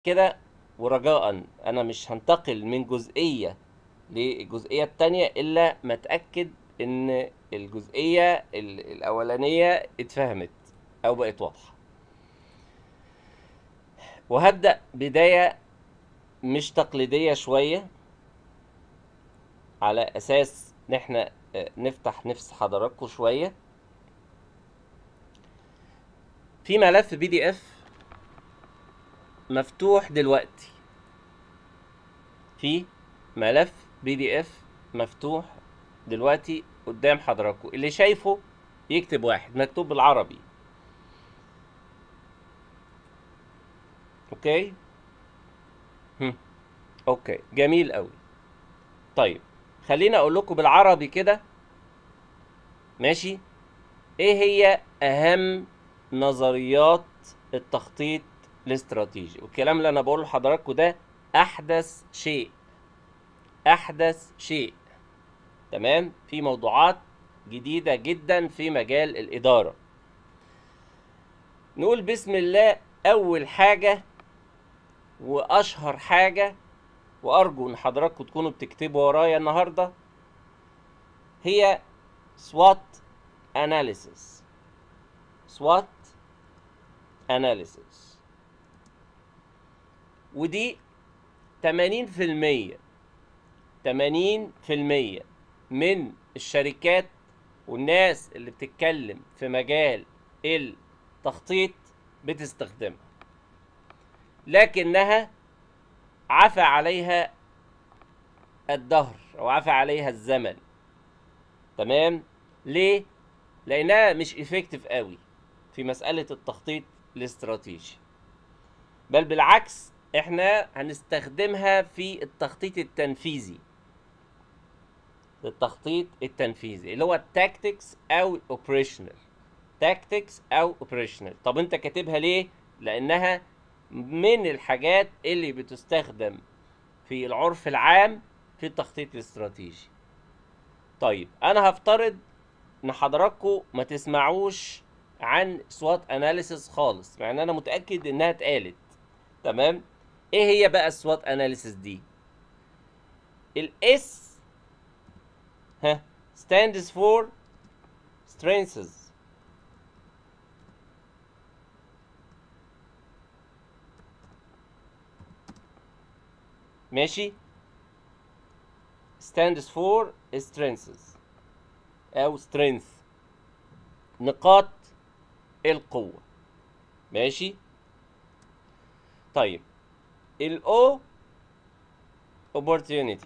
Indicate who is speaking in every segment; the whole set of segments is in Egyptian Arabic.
Speaker 1: كده ورجاء انا مش هنتقل من جزئيه للجزئيه التانية الا ما اتاكد ان الجزئيه ال- الاولانيه اتفهمت او بقت واضحه وهبدا بدايه مش تقليديه شويه على اساس ان احنا آه، نفتح نفس حضراتكم شويه في ملف بي دي اف مفتوح دلوقتي في ملف بي دي اف مفتوح دلوقتي قدام حضراتكم اللي شايفه يكتب واحد مكتوب بالعربي اوكي هم. اوكي جميل قوي طيب خليني اقول لكم بالعربي كده ماشي ايه هي اهم نظريات التخطيط الاستراتيجي والكلام اللي انا بقوله لحضراتكم ده احدث شيء احدث شيء تمام في موضوعات جديدة جدا في مجال الإدارة نقول بسم الله أول حاجة وأشهر حاجة وأرجو إن حضراتكم تكونوا بتكتبوا ورايا النهاردة هي SWOT analysis SWOT analysis ودي 80% 80% من الشركات والناس اللي بتتكلم في مجال التخطيط بتستخدمها لكنها عفى عليها الدهر او عفى عليها الزمن تمام ليه لانها مش افكتيف قوي في مساله التخطيط الاستراتيجي بل بالعكس احنا هنستخدمها في التخطيط التنفيذي التخطيط التنفيذي اللي هو التاكتكس او الاوبريشنال تاكتكس او اوبريشنال طب انت كاتبها ليه لانها من الحاجات اللي بتستخدم في العرف العام في التخطيط الاستراتيجي طيب انا هفترض ان حضراتكم ما تسمعوش عن سوات اناليسيس خالص مع ان انا متاكد انها اتقالت تمام ايه هي بقى السوات اناليسيس دي الاس ها stands for strengths ماشي stands for strengths او strength نقاط القوة ماشي طيب ال O opportunity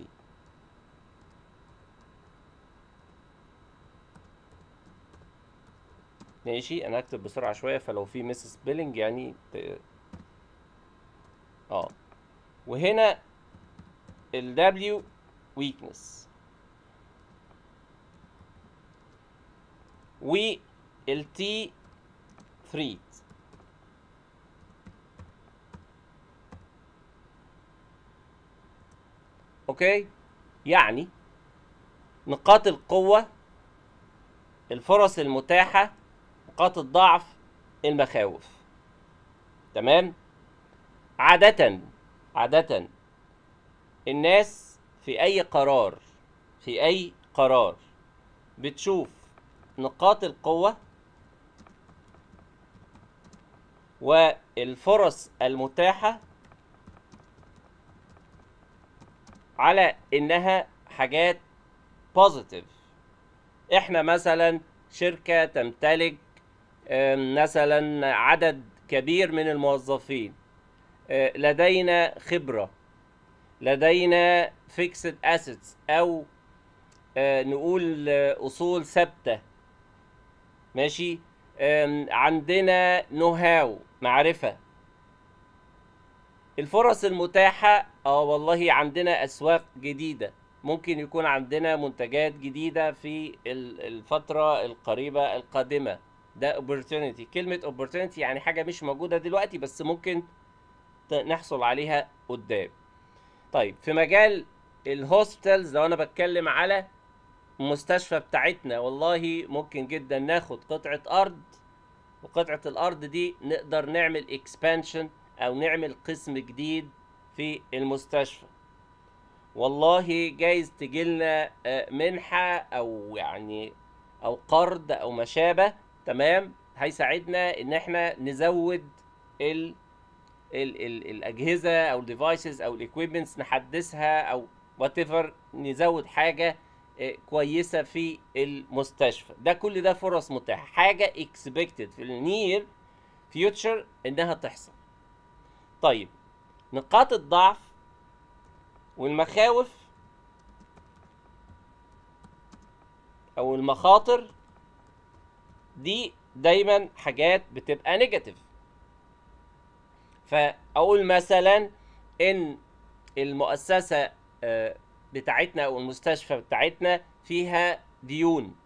Speaker 1: ماشي انا هكتب بسرعة شوية فلو في مس سبيلنج يعني ت... اه وهنا ال W weakness وال T threat اوكي يعني نقاط القوة الفرص المتاحة نقاط الضعف المخاوف تمام عادة عادة الناس في أي قرار في أي قرار بتشوف نقاط القوة والفرص المتاحة على إنها حاجات بوزيتيف إحنا مثلا شركة تمتلك آم، مثلا عدد كبير من الموظفين آه، لدينا خبرة لدينا فيكسد اسيتس او آه، نقول آه، اصول ثابته ماشي آم، عندنا نو هاو معرفه الفرص المتاحه اه والله عندنا اسواق جديده ممكن يكون عندنا منتجات جديده في ال- الفتره القريبه القادمه ده opportunity كلمه opportunity يعني حاجه مش موجوده دلوقتي بس ممكن ت- نحصل عليها قدام طيب في مجال الهوسبيتالز لو انا بتكلم على المستشفى بتاعتنا والله ممكن جدا ناخد قطعة أرض وقطعة الأرض دي نقدر نعمل اكسبانشن او نعمل قسم جديد في المستشفى والله جايز تجيلنا آه، منحة او يعني او قرض او ما شابه تمام هيساعدنا ان احنا نزود ال ال ال الاجهزه او الديفايسز او الاكويبمنتس نحدثها او وات نزود حاجه آه، كويسه في المستشفى ده كل ده فرص متاحه حاجه اكسبكتد في النير فيوتشر انها تحصل طيب نقاط الضعف والمخاوف او المخاطر دي دايما حاجات بتبقى نيجاتيف فاقول مثلا ان المؤسسه آه، بتاعتنا او المستشفى بتاعتنا فيها ديون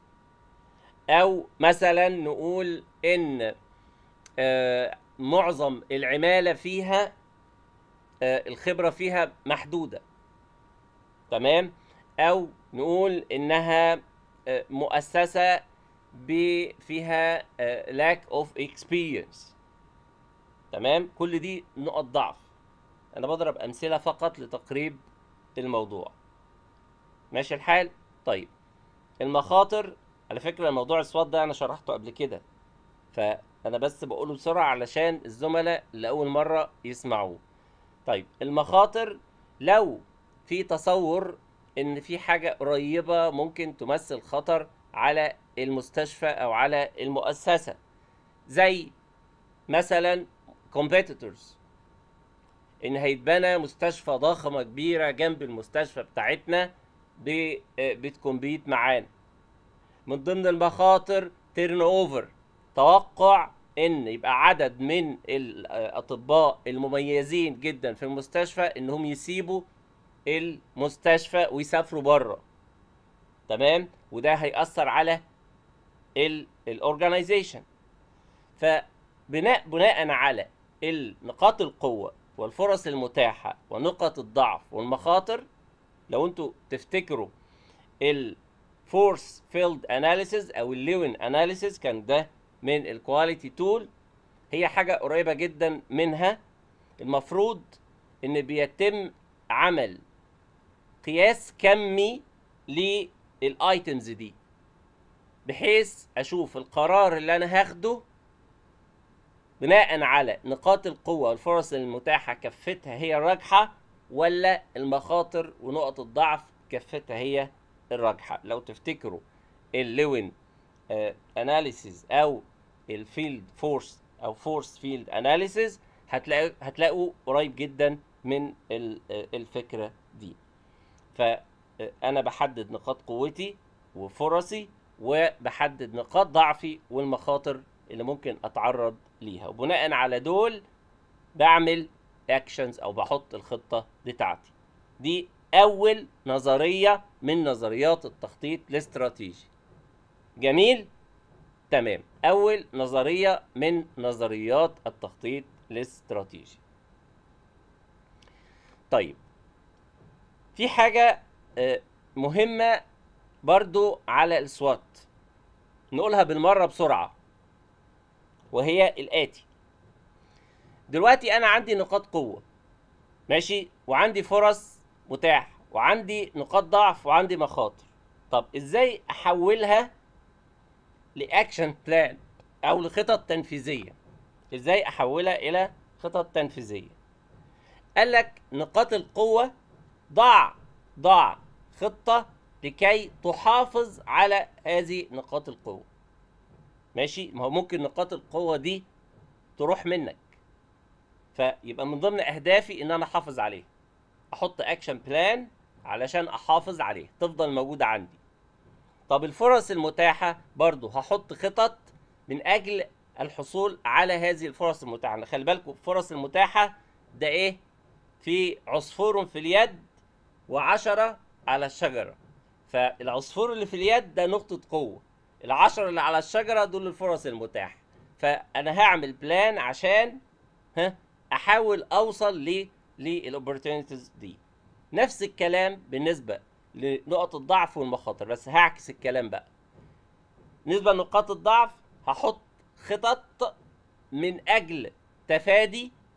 Speaker 1: او مثلا نقول ان آه، معظم العماله فيها آه، الخبره فيها محدوده تمام او نقول انها آه، مؤسسه ب- فيها آه، lack of experience تمام كل دي نقط ضعف انا بضرب امثله فقط لتقريب الموضوع ماشي الحال طيب المخاطر على فكره موضوع السوات ده انا شرحته قبل كده فانا بس بقوله بسرعه علشان الزملاء لاول مره يسمعوه طيب المخاطر لو في تصور ان في حاجه قريبه ممكن تمثل خطر على المستشفى او على المؤسسه زي مثلا competitors ان هيتبنى مستشفى ضخمه كبيره جنب المستشفى بتاعتنا ب- آه، بتكمبيت معانا من ضمن المخاطر تيرن اوفر توقع ان يبقى عدد من الاطباء المميزين جدا في المستشفى انهم يسيبوا المستشفى ويسافروا بره تمام وده هيأثر على الاورجنايزيشن فبناء بناء على نقاط القوة والفرص المتاحة ونقط الضعف والمخاطر لو انتوا تفتكروا الفورس فيلد اناليسيز او الليون اناليسيز كان ده من الكواليتي تول هي حاجة قريبة جدا منها المفروض ان بيتم عمل قياس كمي للايتمز دي بحيث اشوف القرار اللي انا هاخده بناء على نقاط القوة والفرص المتاحة كفتها هي الراجحة ولا المخاطر ونقط الضعف كفتها هي الراجحة لو تفتكروا اللوين اناليسيز او الفيلد فورس او فورس فيلد اناليسيز هتلاقوا هتلاقوا قريب جدا من ال- آه، الفكرة دي فانا بحدد نقاط قوتي وفرصي وبحدد نقاط ضعفي والمخاطر اللي ممكن اتعرض ليها وبناء على دول بعمل اكشنز او بحط الخطه بتاعتي دي اول نظريه من نظريات التخطيط الاستراتيجي جميل تمام اول نظريه من نظريات التخطيط الاستراتيجي طيب في حاجه آه، مهمه برضو على السوات نقولها بالمره بسرعه وهي الآتي دلوقتي أنا عندي نقاط قوة ماشي وعندي فرص متاحة وعندي نقاط ضعف وعندي مخاطر طب إزاي أحولها لأكشن بلان أو لخطط تنفيذية إزاي أحولها إلى خطط تنفيذية قال لك نقاط القوة ضع ضع خطة لكي تحافظ على هذه نقاط القوة ماشي ما هو ممكن نقاط القوة دي تروح منك فيبقى من ضمن اهدافي ان انا احافظ عليه احط اكشن بلان علشان احافظ عليه تفضل موجودة عندي طب الفرص المتاحة برضو هحط خطط من اجل الحصول على هذه الفرص المتاحة خلي بالكم الفرص المتاحة ده ايه في عصفور في اليد وعشرة على الشجرة فالعصفور اللي في اليد ده نقطة قوة العشرة اللي على الشجرة دول الفرص المتاحة فأنا هعمل بلان عشان ها أحاول أوصل ل للأوبورتونيتيز دي نفس الكلام بالنسبة لنقط الضعف والمخاطر بس هعكس الكلام بقى بالنسبة لنقاط الضعف هحط خطط من أجل تفادي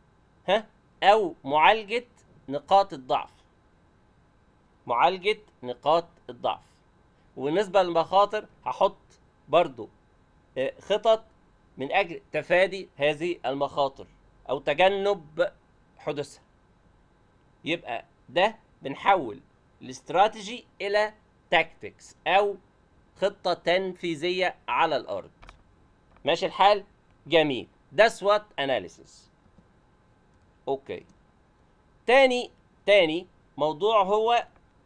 Speaker 1: ها او معالجه نقاط الضعف معالجه نقاط الضعف وبالنسبه للمخاطر هحط برضو آه، خطط من اجل تفادي هذه المخاطر او تجنب حدوثها يبقى ده بنحول الاستراتيجي الى تاكتكس او خطه تنفيذيه على الارض ماشي الحال جميل ده سوات اناليسيس اوكي تاني تاني موضوع هو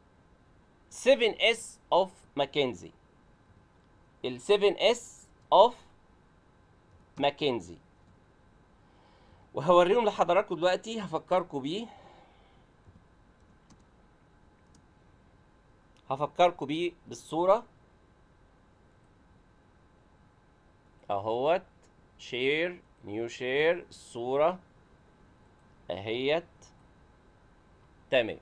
Speaker 1: 7S of ماكنزي ال 7S of ماكنزي وهوريهم لحضراتكم دلوقتي هفكركم بيه هفكركم بيه بالصورة اهوت شير نيو شير الصورة اهيت تمام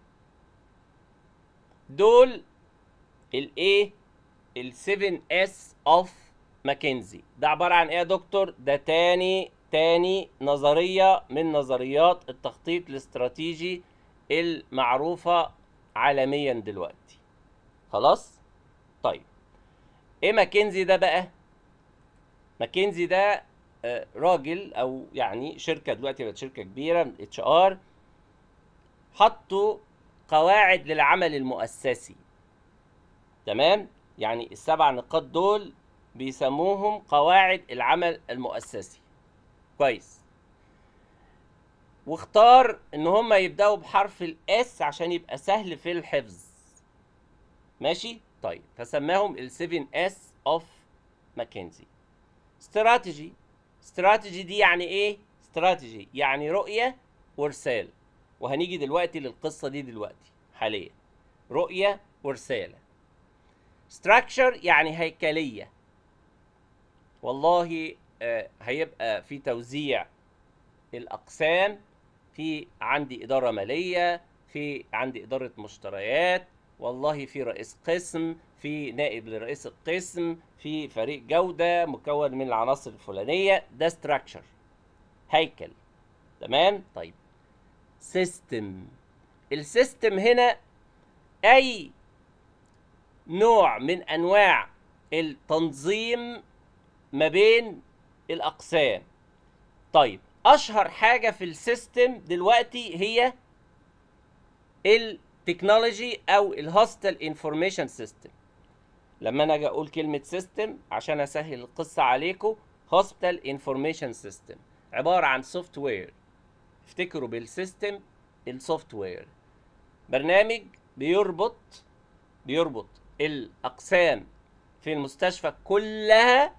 Speaker 1: دول الايه ال 7 اس اوف ماكنزي ده عباره عن ايه يا دكتور ده تاني تاني نظريه من نظريات التخطيط الاستراتيجي المعروفه عالميا دلوقتي خلاص طيب ايه ماكنزي ده بقى ماكنزي ده آه، راجل او يعني شركه دلوقتي بقت شركه كبيره من اتش ار حطوا قواعد للعمل المؤسسي تمام يعني السبع نقاط دول بيسموهم قواعد العمل المؤسسي كويس واختار ان هم يبداوا بحرف الاس عشان يبقى سهل في الحفظ ماشي طيب فسماهم ال 7 اس اوف ماكنزي استراتيجي استراتيجي دي يعني ايه استراتيجي يعني رؤيه ورساله وهنيجي دلوقتي للقصه دي دلوقتي حاليا رؤيه ورساله structure يعني هيكليه والله آه، هيبقى في توزيع الاقسام في عندي اداره ماليه في عندي اداره مشتريات والله في رئيس قسم في نائب لرئيس القسم في فريق جوده مكون من العناصر الفلانيه ده structure هيكل تمام طيب سيستم السيستم هنا اي نوع من انواع التنظيم ما بين الاقسام طيب اشهر حاجه في السيستم دلوقتي هي التكنولوجي او الهوستل انفورميشن سيستم لما انا اجي اقول كلمه سيستم عشان اسهل القصه عليكم هوستل انفورميشن سيستم عباره عن سوفت وير افتكروا بالسيستم السوفت وير برنامج بيربط بيربط الاقسام في المستشفى كلها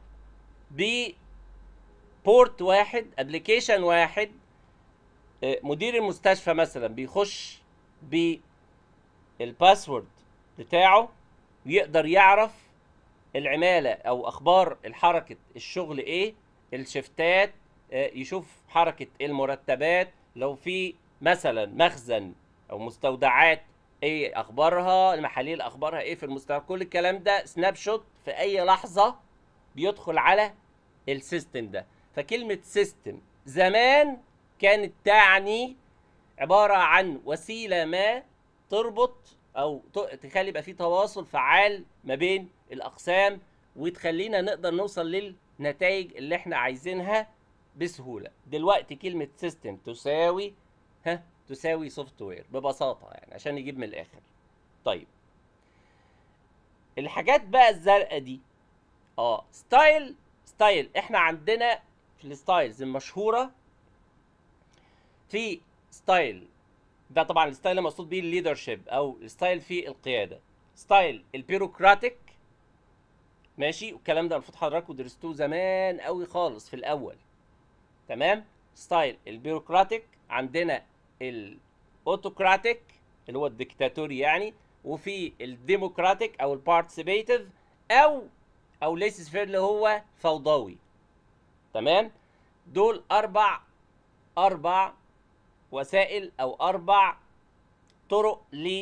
Speaker 1: ببورت واحد ابلكيشن واحد آه، مدير المستشفى مثلا بيخش بالباسورد بتاعه ويقدر يعرف العماله او اخبار الحركه الشغل ايه الشفتات آه، يشوف حركه المرتبات لو في مثلا مخزن او مستودعات ايه اخبارها المحاليل اخبارها ايه في المستودع كل الكلام ده سناب شوت في اي لحظه بيدخل على السيستم ده فكلمه سيستم زمان كانت تعني عباره عن وسيله ما تربط او ت- تخلي يبقى في تواصل فعال ما بين الاقسام وتخلينا نقدر نوصل للنتائج اللي احنا عايزينها بسهوله دلوقتي كلمه سيستم تساوي ها تساوي سوفت وير ببساطه يعني عشان نجيب من الاخر طيب الحاجات بقى الزرقاء دي اه ستايل ستايل احنا عندنا في الستايلز المشهوره في ستايل ده طبعا الستايل المقصود بيه الليدرشيب او الستايل في القياده ستايل البيروقراطيك ماشي والكلام ده المفروض حضراتكم درستوه زمان قوي خالص في الاول تمام ستايل البيروقراطيك عندنا الاوتوكراتيك اللي هو الديكتاتوري يعني وفي الديموكراتيك او البارتيسيبيتيف او او ليسس فير اللي هو فوضوي تمام دول اربع اربع وسائل او اربع طرق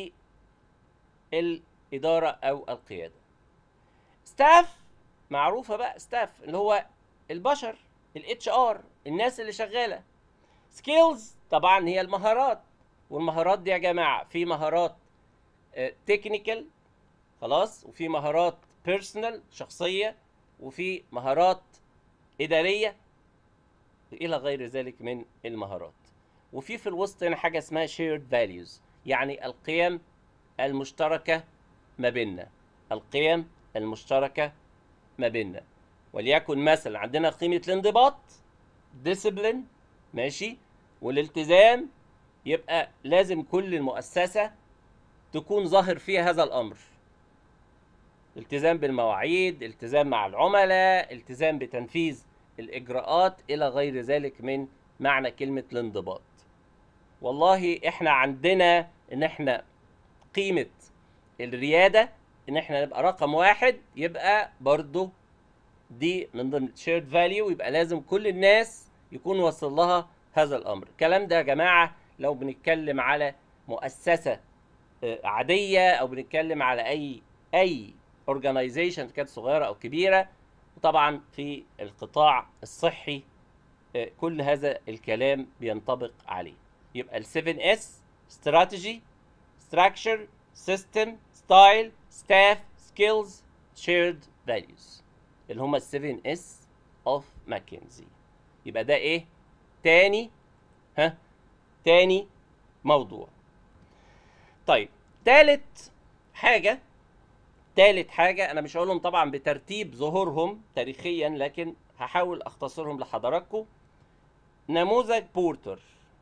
Speaker 1: للاداره او القياده ستاف معروفه بقى ستاف اللي هو البشر الاتش ار الناس اللي شغاله سكيلز طبعا هي المهارات والمهارات دي يا جماعه في مهارات تكنيكال خلاص وفي مهارات بيرسونال شخصيه وفي مهارات اداريه الى غير ذلك من المهارات وفي في الوسط هنا حاجه اسمها shared values يعني القيم المشتركه ما بيننا القيم المشتركه ما بيننا وليكن مثلا عندنا قيمه الانضباط discipline ماشي والالتزام يبقى لازم كل المؤسسه تكون ظاهر فيها هذا الامر التزام بالمواعيد التزام مع العملاء التزام بتنفيذ الاجراءات الى غير ذلك من معنى كلمه الانضباط والله احنا عندنا ان احنا قيمه الرياده ان احنا نبقى رقم واحد يبقى برضو دي من ضمن shared value يبقى لازم كل الناس يكون وصل لها هذا الامر الكلام ده يا جماعه لو بنتكلم على مؤسسه آه، عاديه او بنتكلم على اي اي اورجانيزيشن كانت صغيره او كبيره وطبعا في القطاع الصحي آه، كل هذا الكلام بينطبق عليه يبقى ال 7 اس strategy structure system style staff skills shared values اللي هم ال 7 اس اوف ماكنزي يبقى ده ايه تاني ها تاني موضوع طيب تالت حاجه تالت حاجه انا مش هقولهم طبعا بترتيب ظهورهم تاريخيا لكن هحاول اختصرهم لحضراتكم نموذج بورتر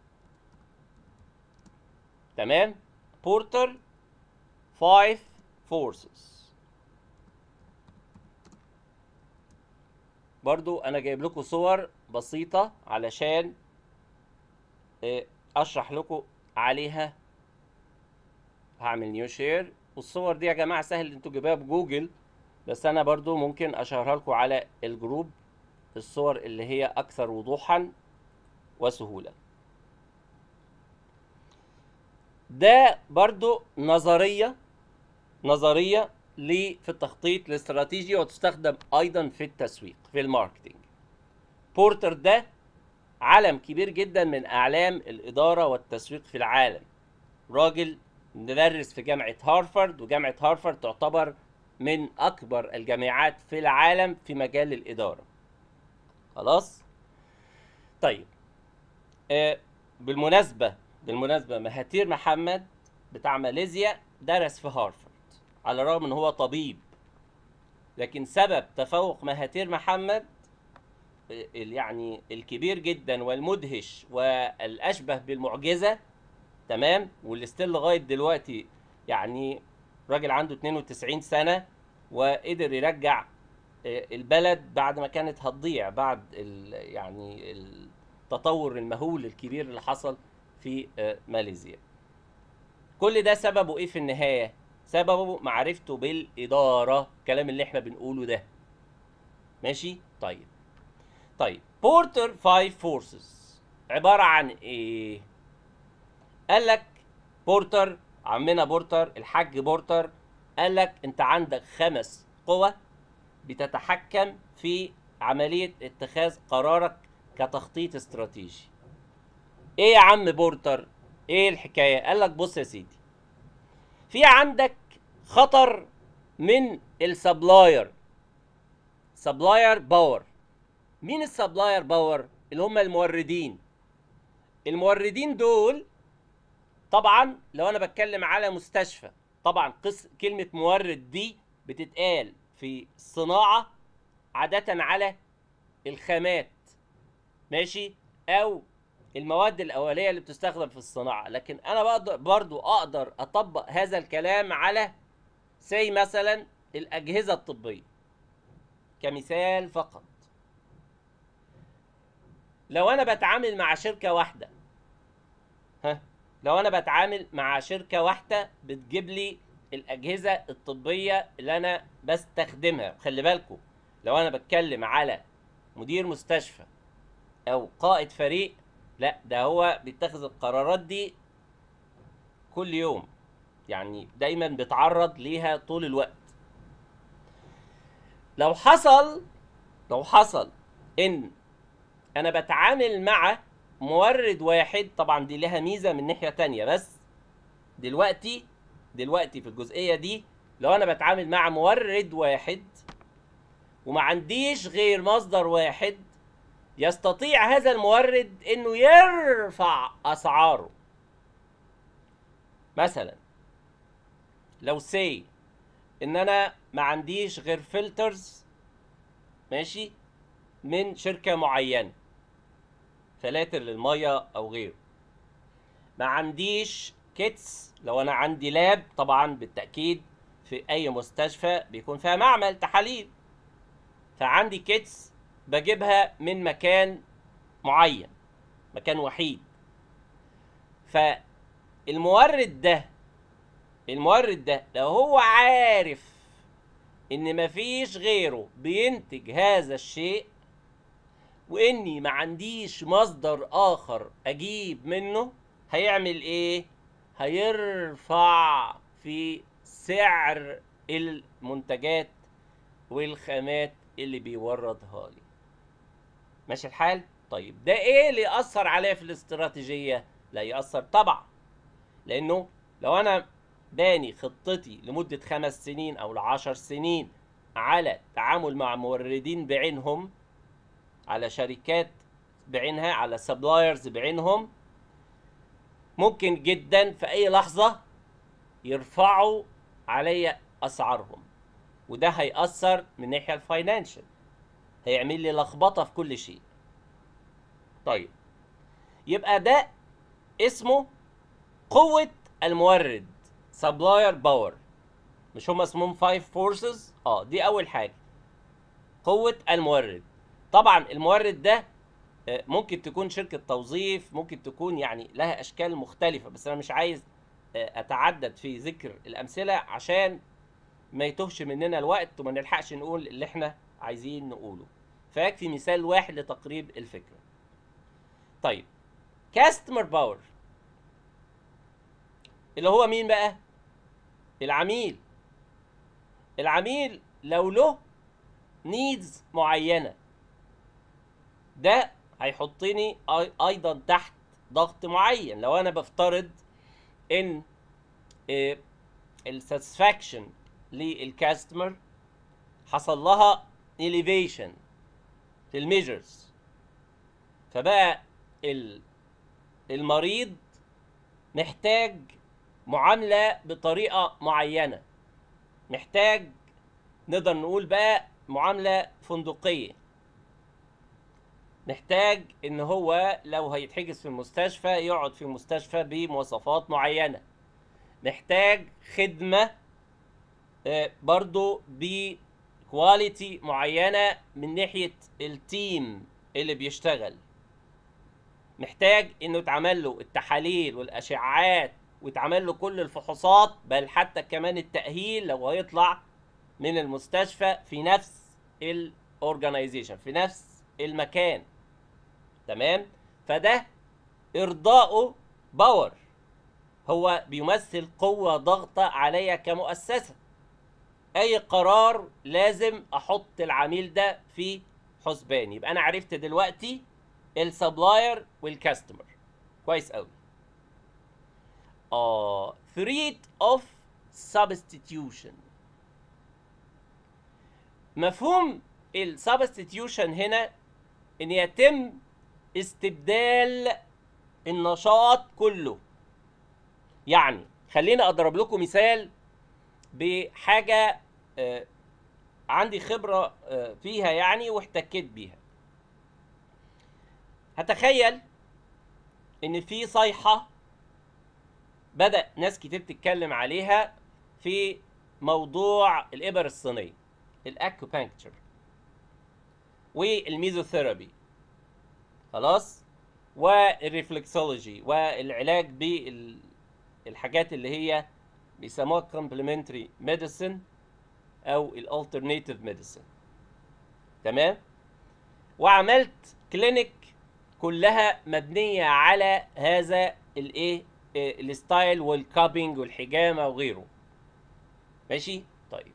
Speaker 1: تمام بورتر 5 فورسز برضو انا جايب لكم صور بسيطة علشان آه، اشرح لكم عليها هعمل نيو شير والصور دي يا جماعة سهل انتوا تجيبوها بجوجل بس انا برضو ممكن اشيرها لكم على الجروب الصور اللي هي اكثر وضوحا وسهولة ده برضو نظرية نظرية ل- في التخطيط الاستراتيجي وتستخدم ايضا في التسويق في الماركتينج بورتر ده علم كبير جدا من اعلام الاداره والتسويق في العالم راجل مدرس في جامعه هارفارد وجامعه هارفارد تعتبر من اكبر الجامعات في العالم في مجال الاداره خلاص طيب آه بالمناسبه بالمناسبه مهاتير محمد بتاع ماليزيا درس في هارفارد على الرغم ان هو طبيب لكن سبب تفوق مهاتير محمد ال- يعني الكبير جدا والمدهش والاشبه بالمعجزه تمام واللي ستيل لغايه دلوقتي يعني راجل عنده 92 سنه وقدر يرجع آه، البلد بعد ما كانت هتضيع بعد ال يعني التطور المهول الكبير اللي حصل في آه، ماليزيا كل ده سببه ايه في النهايه سببه معرفته بالاداره الكلام اللي احنا بنقوله ده ماشي طيب طيب بورتر 5 فورسز عباره عن ايه قال لك بورتر عمنا بورتر الحاج بورتر قال لك انت عندك خمس قوى بتتحكم في عمليه اتخاذ قرارك كتخطيط استراتيجي ايه يا عم بورتر ايه الحكايه قال لك بص يا سيدي في عندك خطر من السبلاير سبلاير باور مين السبلاير باور اللي هم الموردين الموردين دول طبعا لو انا بتكلم على مستشفى طبعا قس كلمه مورد دي بتتقال في الصناعه عاده على الخامات ماشي او المواد الاوليه اللي بتستخدم في الصناعه لكن انا بقدر برضو اقدر اطبق هذا الكلام على سي مثلا الاجهزه الطبيه كمثال فقط لو انا بتعامل مع شركه واحده ها لو انا بتعامل مع شركه واحده بتجيب لي الاجهزه الطبيه اللي انا بستخدمها خلي بالكم لو انا بتكلم على مدير مستشفى او قائد فريق لا ده هو بيتخذ القرارات دي كل يوم يعني دايما بيتعرض ليها طول الوقت لو حصل لو حصل ان انا بتعامل مع مورد واحد طبعا دي لها ميزه من ناحيه تانية بس دلوقتي دلوقتي في الجزئيه دي لو انا بتعامل مع مورد واحد وما عنديش غير مصدر واحد يستطيع هذا المورد انه يرفع اسعاره مثلا لو سي ان انا ما عنديش غير فلترز ماشي من شركة معينة فلاتر للمية او غيره ما عنديش كيتس لو انا عندي لاب طبعا بالتأكيد في اي مستشفى بيكون فيها معمل تحاليل فعندي كيتس بجيبها من مكان معين مكان وحيد فالمورد ده المورد ده لو هو عارف ان مفيش غيره بينتج هذا الشيء واني ما عنديش مصدر اخر اجيب منه هيعمل ايه هيرفع في سعر المنتجات والخامات اللي بيوردها لي ماشي الحال طيب ده ايه اللي ياثر عليا في الاستراتيجيه لا ياثر طبعا لانه لو انا باني خطتي لمده خمس سنين او لعشر سنين على تعامل مع موردين بعينهم على شركات بعينها على سبلايرز بعينهم ممكن جدا في اي لحظه يرفعوا عليا اسعارهم وده هيأثر من الناحيه الفاينانشال هيعمل لي لخبطه في كل شيء طيب يبقى ده اسمه قوة المورد سبلاير باور مش هم اسمهم فايف فورسز اه دي اول حاجة قوة المورد طبعا المورد ده آه، ممكن تكون شركة توظيف ممكن تكون يعني لها اشكال مختلفة بس انا مش عايز آه، اتعدد في ذكر الامثلة عشان ما يتوهش مننا الوقت وما نلحقش نقول اللي احنا عايزين نقوله فيكفي مثال واحد لتقريب الفكرة طيب كاستمر باور اللي هو مين بقى العميل العميل لو له نيدز معينة ده هيحطني أي- ايضا تحت ضغط معين لو انا بفترض ان الساتسفاكشن للكاستمر حصل لها elevation في الميجرز فبقى ال- المريض محتاج معاملة بطريقة معينة محتاج نقدر نقول بقى معاملة فندقية محتاج ان هو لو هيتحجز في المستشفى يقعد في المستشفى بمواصفات معينة محتاج خدمة آه، برضو بكواليتي معينة من ناحية التيم اللي بيشتغل محتاج انه يتعمل له التحاليل والاشعاعات ويتعمل له كل الفحوصات بل حتى كمان التأهيل لو هيطلع من المستشفى في نفس الاورجنايزيشن في نفس المكان تمام فده ارضائه باور هو بيمثل قوة ضغطة عليا كمؤسسة اي قرار لازم احط العميل ده في حسبان يبقى انا عرفت دلوقتي السبلاير والكاستمر كويس قوي اه threat of substitution مفهوم السبستيتيوشن هنا ان يتم استبدال النشاط كله يعني خليني اضرب لكم مثال بحاجه آه، عندي خبره آه، فيها يعني واحتكيت بيها هتخيل ان في صيحه بدا ناس كتير تتكلم عليها في موضوع الابر الصينيه الاكوبانكتشر والميزوثيرابي خلاص والريفلكسولوجي والعلاج بالحاجات اللي هي بيسموها كومبلمنتري ميديسن او الالترناتيف ميديسن تمام وعملت كلينيك كلها مبنيه على هذا الايه إيه، الستايل والكابينج والحجامه وغيره ماشي طيب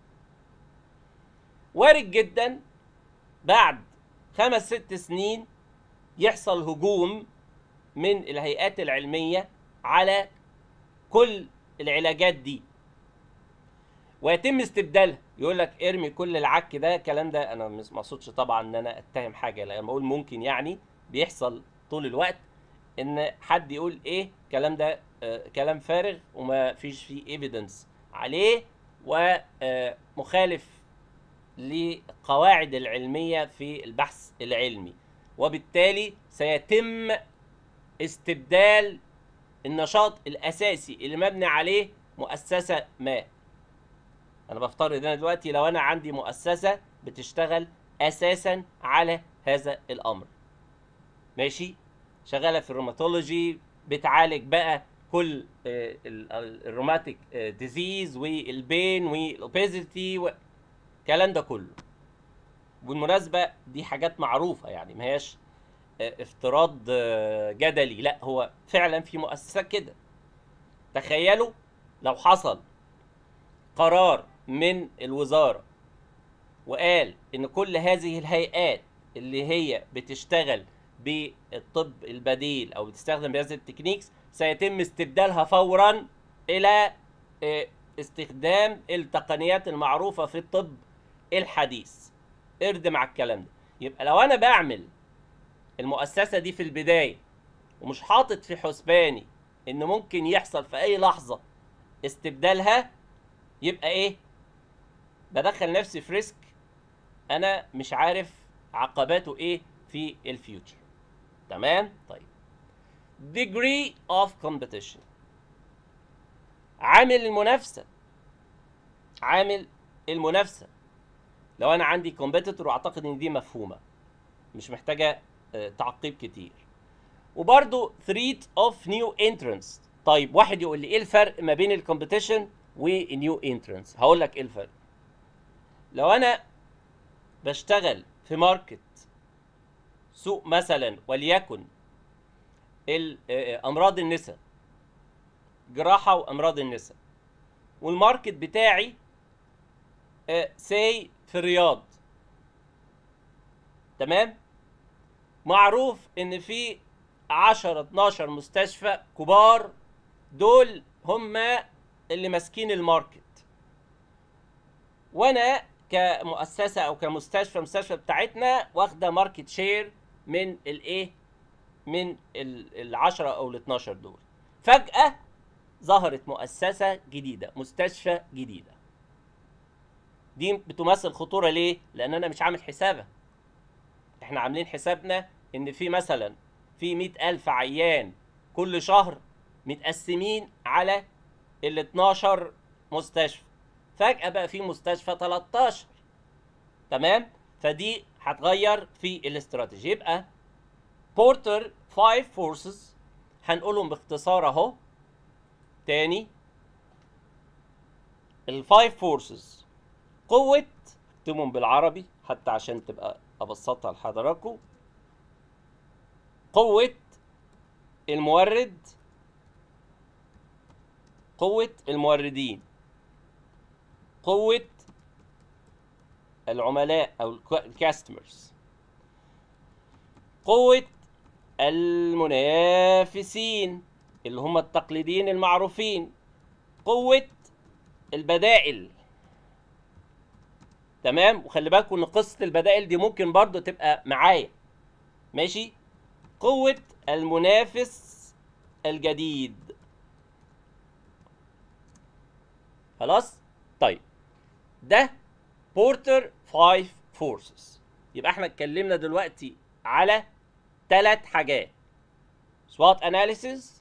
Speaker 1: وارد جدا بعد خمس ست سنين يحصل هجوم من الهيئات العلميه على كل العلاجات دي ويتم استبدالها يقول لك ارمي كل العك ده الكلام ده انا مش ما اقصدش طبعا ان انا اتهم حاجه لما بقول ممكن يعني بيحصل طول الوقت ان حد يقول ايه الكلام ده آه كلام فارغ وما فيش فيه ايفيدنس عليه ومخالف للقواعد العلميه في البحث العلمي وبالتالي سيتم استبدال النشاط الاساسي اللي مبني عليه مؤسسه ما انا بفترض انا دلوقتي لو انا عندي مؤسسه بتشتغل اساسا على هذا الامر ماشي شغاله في الروماتولوجي بتعالج بقى كل الروماتيك ديزيز والبين والاوبيزيتي والكلام ده كله بالمناسبه دي حاجات معروفه يعني ما هياش افتراض جدلي لا هو فعلا في مؤسسات كده تخيلوا لو حصل قرار من الوزاره وقال ان كل هذه الهيئات اللي هي بتشتغل بالطب البديل او بتستخدم بهذه التكنيكس سيتم استبدالها فورا الى استخدام التقنيات المعروفه في الطب الحديث ارد مع الكلام ده يبقى لو انا بعمل المؤسسه دي في البدايه ومش حاطط في حسباني ان ممكن يحصل في اي لحظه استبدالها يبقى ايه بدخل نفسي في ريسك انا مش عارف عقباته ايه في الفيوتشر تمام طيب degree of competition عامل المنافسه عامل المنافسه لو انا عندي كومبيتيتور واعتقد ان دي مفهومه مش محتاجه تعقيب كتير وبرده threat of new entrants طيب واحد يقول لي ايه الفرق ما بين الكومبيتيشن والنيو انترنس هقول لك ايه الفرق لو انا بشتغل في ماركت سوق مثلا وليكن امراض النساء جراحه وامراض النساء والماركت بتاعي سي في الرياض تمام معروف ان في 10 12 مستشفى كبار دول هم اللي ماسكين الماركت وانا كمؤسسه او كمستشفى المستشفى بتاعتنا واخده ماركت شير من الايه من ال 10 او ال 12 دول فجاه ظهرت مؤسسه جديده مستشفى جديده دي بتمثل خطوره ليه لان انا مش عامل حسابها احنا عاملين حسابنا ان في مثلا في مئة ألف عيان كل شهر متقسمين على ال 12 مستشفى فجأة بقى في مستشفى 13 تمام فدي هتغير في الاستراتيجي يبقى بورتر 5 فورسز هنقولهم باختصار اهو تاني الفايف فورسز قوة اكتبهم بالعربي حتى عشان تبقى ابسطها لحضراتكم قوة المورد قوة الموردين قوة العملاء أو الكاستمرز قوة المنافسين اللي هم التقليديين المعروفين قوة البدائل تمام وخلي بالكم ان قصة البدائل دي ممكن برضو تبقى معايا ماشي قوة المنافس الجديد خلاص طيب ده بورتر 5 فورسز يبقى احنا اتكلمنا دلوقتي على ثلاث حاجات سوات اناليسيز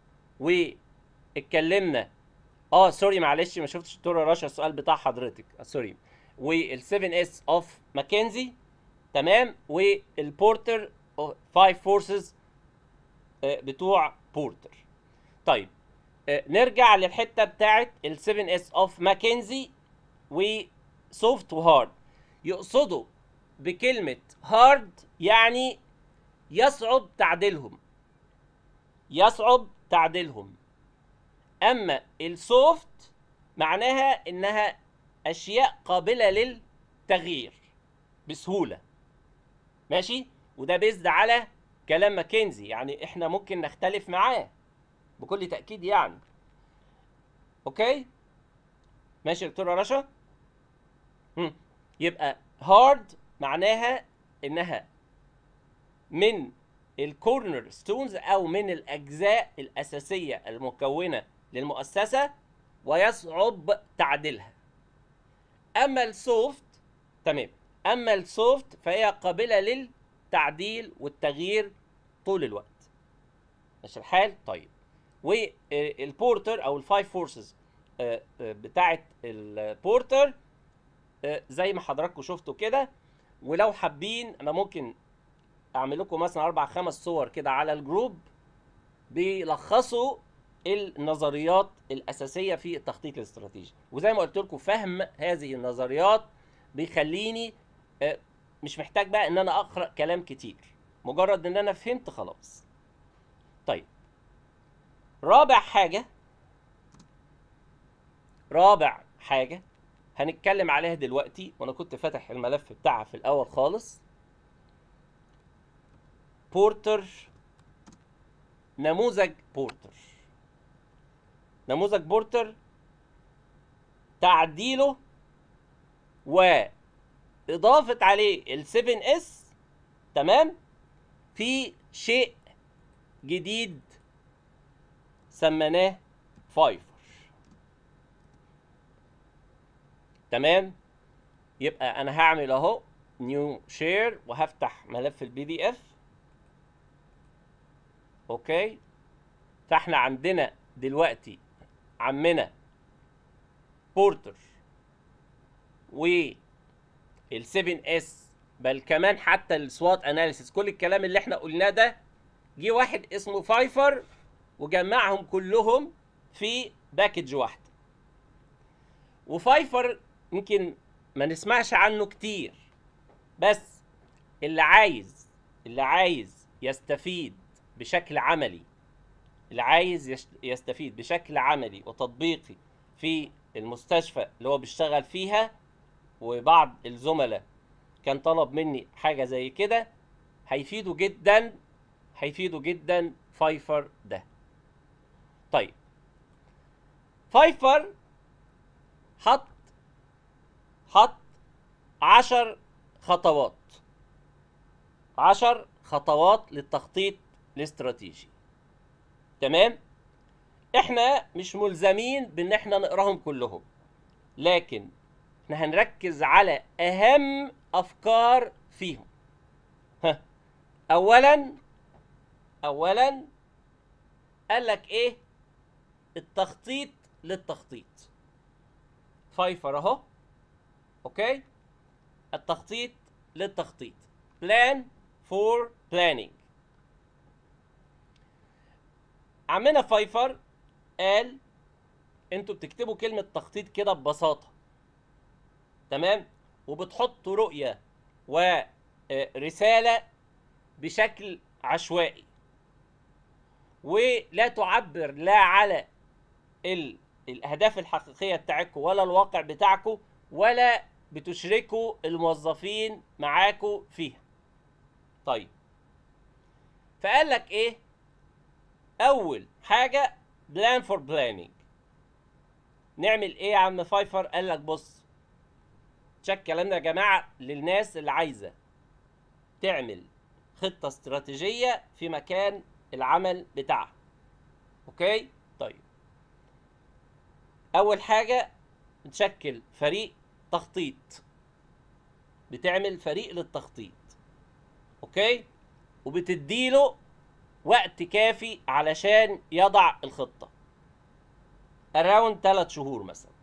Speaker 1: واتكلمنا اه سوري معلش ما شفتش دكتوره رشا السؤال بتاع حضرتك آه سوري وال 7 اس اوف ماكنزي تمام والبورتر 5 فورسز بتوع بورتر طيب آه نرجع للحته بتاعت ال 7 اس اوف ماكنزي وسوفت وهارد يقصدوا بكلمه هارد يعني يصعب تعديلهم يصعب تعديلهم اما السوفت معناها انها اشياء قابله للتغيير بسهوله ماشي وده بيزد على كلام ماكنزي يعني احنا ممكن نختلف معاه بكل تاكيد يعني اوكي ماشي يا دكتوره رشا هم. يبقى هارد معناها انها من الكورنر ستونز او من الاجزاء الاساسيه المكونه للمؤسسه ويصعب تعديلها اما السوفت تمام اما السوفت فهي قابله للتعديل والتغيير طول الوقت ماشي الحال طيب والبورتر او الفايف فورسز بتاعه البورتر آه، زي ما حضراتكم شفتوا كده ولو حابين انا ممكن اعمل لكم مثلا اربع خمس صور كده على الجروب بيلخصوا النظريات الاساسيه في التخطيط الاستراتيجي وزي ما قلت لكم فهم هذه النظريات بيخليني آه، مش محتاج بقى ان انا اقرا كلام كتير مجرد ان انا فهمت خلاص طيب رابع حاجه رابع حاجه هنتكلم عليها دلوقتي وانا كنت فاتح الملف بتاعها في الاول خالص بورتر نموذج بورتر نموذج بورتر تعديله وإضافة عليه ال 7 اس تمام في شيء جديد سميناه فايفر تمام يبقى انا هعمل اهو نيو شير وهفتح ملف البي دي اف اوكي فاحنا عندنا دلوقتي عمنا بورتر وال 7 اس بل كمان حتى السوات اناليسيس كل الكلام اللي احنا قلناه ده جه واحد اسمه فايفر وجمعهم كلهم في باكج واحده وفايفر يمكن ما نسمعش عنه كتير بس اللي عايز اللي عايز يستفيد بشكل عملي اللي عايز يش- يستفيد بشكل عملي وتطبيقي في المستشفى اللي هو بيشتغل فيها وبعض الزملاء كان طلب مني حاجة زي كده هيفيده جدا هيفيده جدا فايفر ده طيب فايفر حط حط عشر خطوات عشر خطوات للتخطيط الاستراتيجي تمام احنا مش ملزمين بان احنا نقراهم كلهم لكن احنا هنركز على اهم افكار فيهم ها اولا اولا قال لك ايه التخطيط للتخطيط فايفر اهو اوكي التخطيط للتخطيط plan for planning عمنا فايفر قال انتوا بتكتبوا كلمة تخطيط كده ببساطة تمام وبتحطوا رؤية ورسالة بشكل عشوائي ولا تعبر لا على ال... الاهداف الحقيقيه بتاعتكم ولا الواقع بتاعكم ولا بتشركوا الموظفين معاكم فيها طيب فقال لك ايه اول حاجه بلان فور بلاننج نعمل ايه يا عم فايفر قال لك بص تشك كلامنا يا جماعه للناس اللي عايزه تعمل خطه استراتيجيه في مكان العمل بتاعها اوكي طيب اول حاجه بتشكل فريق تخطيط بتعمل فريق للتخطيط اوكي وبتديله وقت كافي علشان يضع الخطه اراوند 3 شهور مثلا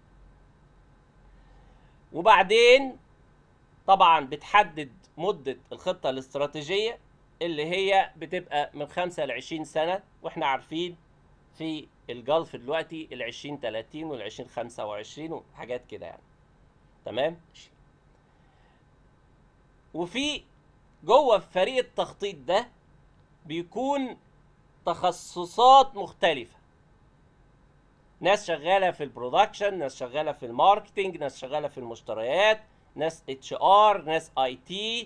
Speaker 1: وبعدين طبعا بتحدد مده الخطه الاستراتيجيه اللي هي بتبقى من 5 ل 20 سنه واحنا عارفين في الجلف دلوقتي ال 20 30 وال 20 25 وحاجات كده يعني تمام وفي جوه فريق التخطيط ده بيكون تخصصات مختلفة ناس شغالة في البرودكشن ناس شغالة في الماركتينج ناس شغالة في المشتريات ناس اتش ار ناس اي تي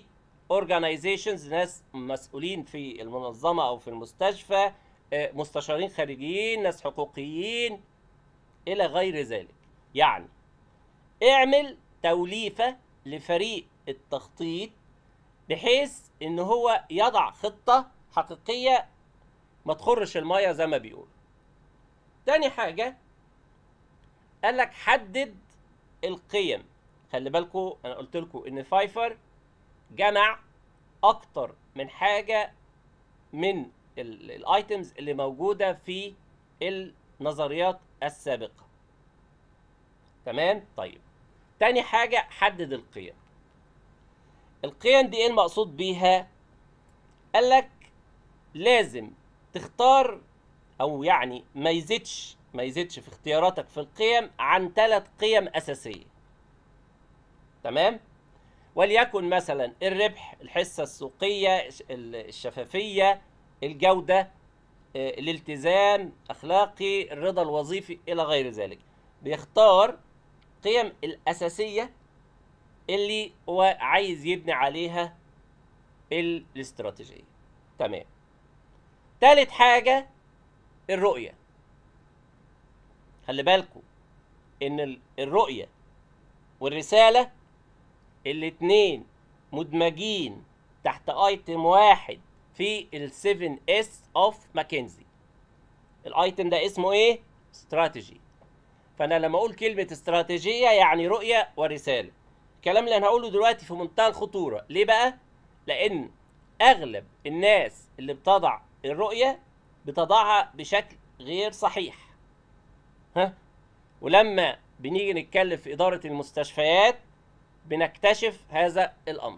Speaker 1: organizations ناس مسؤولين في المنظمة أو في المستشفى آه، مستشارين خارجيين ناس حقوقيين إلى غير ذلك يعني اعمل توليفة لفريق التخطيط بحيث ان هو يضع خطة حقيقية ما تخرش المية زي ما بيقول تاني حاجة قال لك حدد القيم خلي بالكم انا قلت لكم ان فايفر جمع اكتر من حاجة من الايتمز اللي موجودة في النظريات السابقة تمام طيب تاني حاجة حدد القيم القيم دي ايه المقصود بيها قال لك لازم تختار او يعني ما يزيدش ما يزيدش في اختياراتك في القيم عن ثلاث قيم اساسيه تمام وليكن مثلا الربح الحصه السوقيه الشفافيه الجوده آه، الالتزام اخلاقي الرضا الوظيفي الى غير ذلك بيختار قيم الاساسيه اللي هو عايز يبني عليها الاستراتيجيه تمام تالت حاجه الرؤيه خلي بالكم ان ال- الرؤيه والرساله الاتنين مدمجين تحت ايتم واحد في ال 7 اس اوف ماكنزي الايتم ده اسمه ايه استراتيجي فانا لما اقول كلمه استراتيجيه يعني رؤيه ورساله الكلام اللي انا هقوله دلوقتي في منتهى الخطوره ليه بقى لان اغلب الناس اللي بتضع الرؤيه بتضعها بشكل غير صحيح ها ولما بنيجي نتكلم في اداره المستشفيات بنكتشف هذا الامر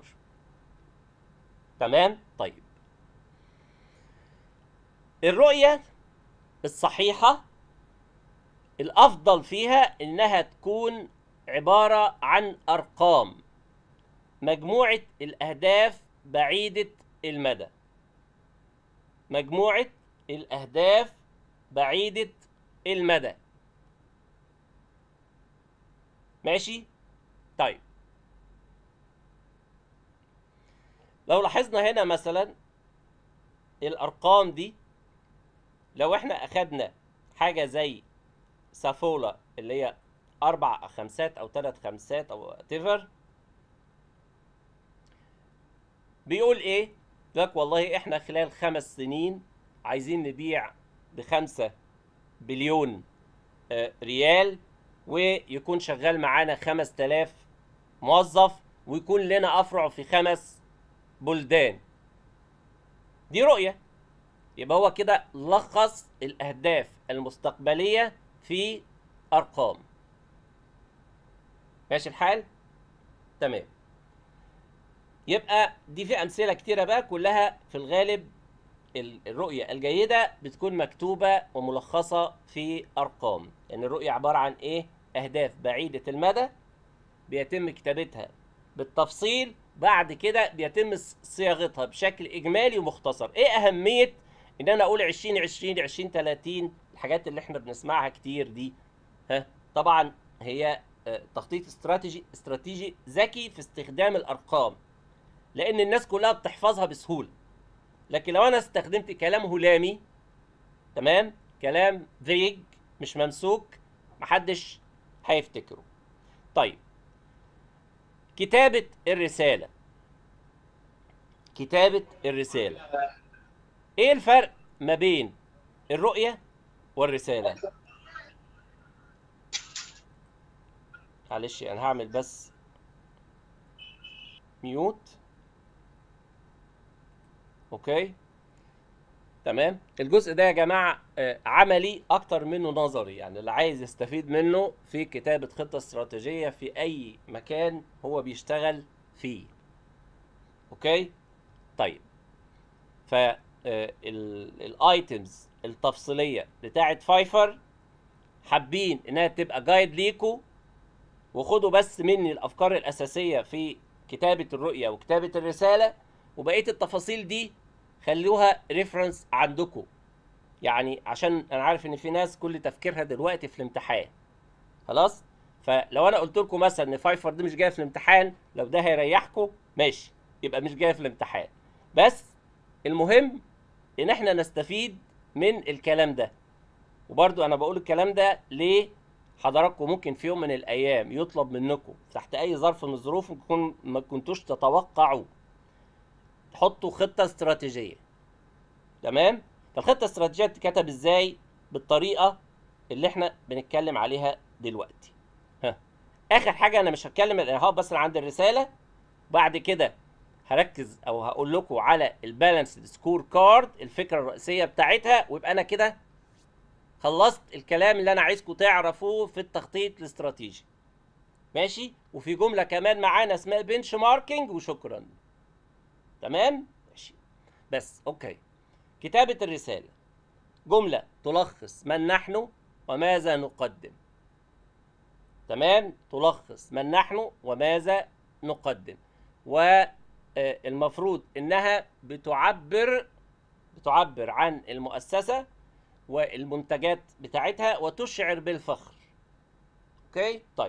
Speaker 1: تمام طيب الرؤيه الصحيحه الافضل فيها انها تكون عباره عن ارقام مجموعه الاهداف بعيده المدى مجموعه الاهداف بعيده المدى ماشي طيب لو لاحظنا هنا مثلا الارقام دي لو احنا اخدنا حاجه زي سافولا اللي هي اربع خمسات او ثلاث خمسات او تيفر بيقول ايه لك والله احنا خلال خمس سنين عايزين نبيع بخمسة بليون آه، ريال ويكون شغال معانا خمس تلاف موظف ويكون لنا افرع في خمس بلدان دي رؤية يبقى هو كده لخص الاهداف المستقبلية في ارقام ماشي الحال تمام يبقى دي في امثله كتيره بقى كلها في الغالب ال- الرؤيه الجيده بتكون مكتوبه وملخصه في ارقام لان يعني الرؤيه عباره عن ايه اهداف بعيده المدى بيتم كتابتها بالتفصيل بعد كده بيتم ص- صياغتها بشكل اجمالي ومختصر ايه اهميه ان انا اقول 20 20 20 30 الحاجات اللي احنا بنسمعها كتير دي ها طبعا هي آه، تخطيط استراتيجي استراتيجي ذكي في استخدام الارقام لان الناس كلها بتحفظها بسهوله لكن لو انا استخدمت كلام هلامي تمام كلام فيج مش ممسوك محدش هيفتكره طيب كتابة الرسالة كتابة الرسالة ايه الفرق ما بين الرؤية والرسالة معلش انا هعمل بس ميوت اوكي تمام الجزء ده يا جماعه آه، عملي اكتر منه نظري يعني اللي عايز يستفيد منه في كتابه خطه استراتيجيه في اي مكان هو بيشتغل فيه اوكي طيب ف الايتمز التفصيليه بتاعه فايفر حابين انها تبقى جايد ليكو وخدوا بس مني الافكار الاساسيه في كتابه الرؤيه وكتابه الرساله وبقيه التفاصيل دي خلوها ريفرنس عندكم يعني عشان انا عارف ان في ناس كل تفكيرها دلوقتي في الامتحان خلاص فلو انا قلت لكم مثلا ان فايفر دي مش جايه في الامتحان لو ده هيريحكم ماشي يبقى مش جايه في الامتحان بس المهم ان احنا نستفيد من الكلام ده وبرضو انا بقول الكلام ده ليه حضراتكم ممكن في يوم من الايام يطلب منكم تحت اي ظرف من الظروف ممكن ما كنتوش تتوقعوا تحطوا خطه استراتيجيه تمام فالخطه الاستراتيجيه بتتكتب ازاي بالطريقه اللي احنا بنتكلم عليها دلوقتي ها اخر حاجه انا مش هتكلم الارهاب بس أنا عند الرساله بعد كده هركز او هقول لكم على البالانس سكور كارد الفكره الرئيسيه بتاعتها ويبقى انا كده خلصت الكلام اللي انا عايزكم تعرفوه في التخطيط الاستراتيجي ماشي وفي جمله كمان معانا اسمها بنش ماركينج وشكرا تمام ماشي بس اوكي كتابه الرساله جمله تلخص من نحن وماذا نقدم تمام تلخص من نحن وماذا نقدم والمفروض انها بتعبر بتعبر عن المؤسسه والمنتجات بتاعتها وتشعر بالفخر اوكي طيب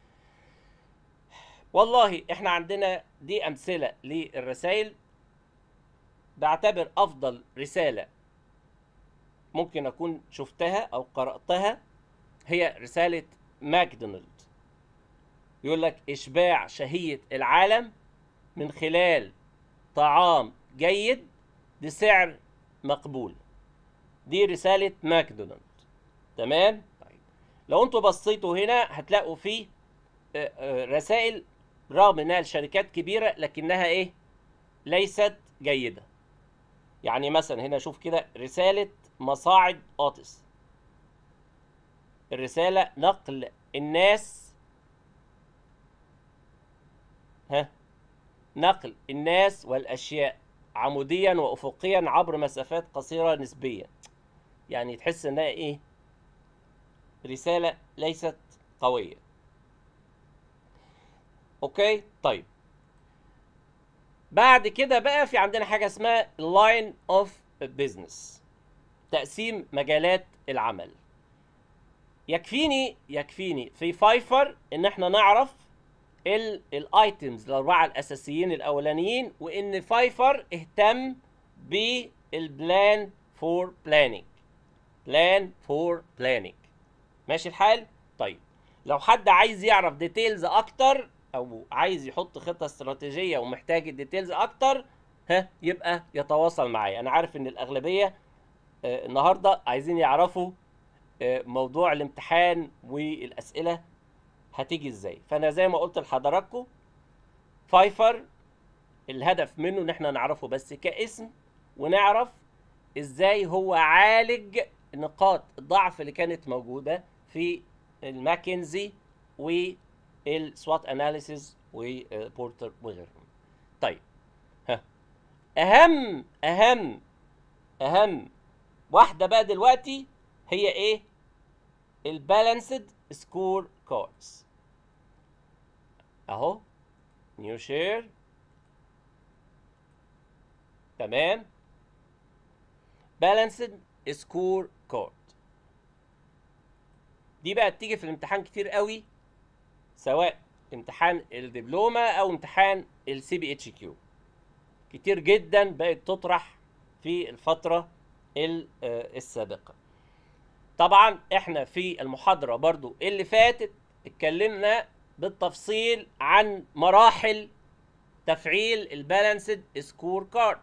Speaker 1: والله احنا عندنا دي امثله للرسائل بعتبر افضل رساله ممكن اكون شفتها او قراتها هي رساله ماكدونالد يقول لك اشباع شهيه العالم من خلال طعام جيد بسعر مقبول دي رسالة ماكدونالد تمام طيب لو انتوا بصيتوا هنا هتلاقوا فيه آه، آه، رسائل رغم انها لشركات كبيرة لكنها ايه ليست جيدة يعني مثلا هنا شوف كده رسالة مصاعد اوتس الرسالة نقل الناس ها نقل الناس والاشياء عموديا وافقيا عبر مسافات قصيره نسبيا يعني تحس انها ايه رساله ليست قويه اوكي طيب بعد كده بقى في عندنا حاجه اسمها لاين اوف بزنس تقسيم مجالات العمل يكفيني يكفيني في فايفر ان احنا نعرف الايتمز الاربعه الاساسيين الاولانيين وان فايفر اهتم بالبلان فور بلاننج بلان فور بلاننج ماشي الحال طيب لو حد عايز يعرف ديتيلز اكتر او عايز يحط خطه استراتيجيه ومحتاج الديتيلز اكتر ها يبقى يتواصل معايا انا عارف ان الاغلبيه آه، النهارده عايزين يعرفوا آه، موضوع الامتحان والاسئله هتيجي ازاي فانا زي ما قلت لحضراتكم فايفر الهدف منه ان احنا نعرفه بس كاسم ونعرف ازاي هو عالج نقاط الضعف اللي كانت موجوده في الماكنزي والسوات اناليسيز وبورتر وغيرهم طيب ها اهم اهم اهم واحده بقى دلوقتي هي ايه البالانسد سكور كاردز اهو نيو شير تمام بالانسد سكور كارد دي بقى بتيجي في الامتحان كتير قوي سواء امتحان الدبلومه او امتحان السي بي اتش كيو كتير جدا بقت تطرح في الفتره ال- آه، السابقه طبعا احنا في المحاضره برضو اللي فاتت اتكلمنا بالتفصيل عن مراحل تفعيل البالانسد سكور كارد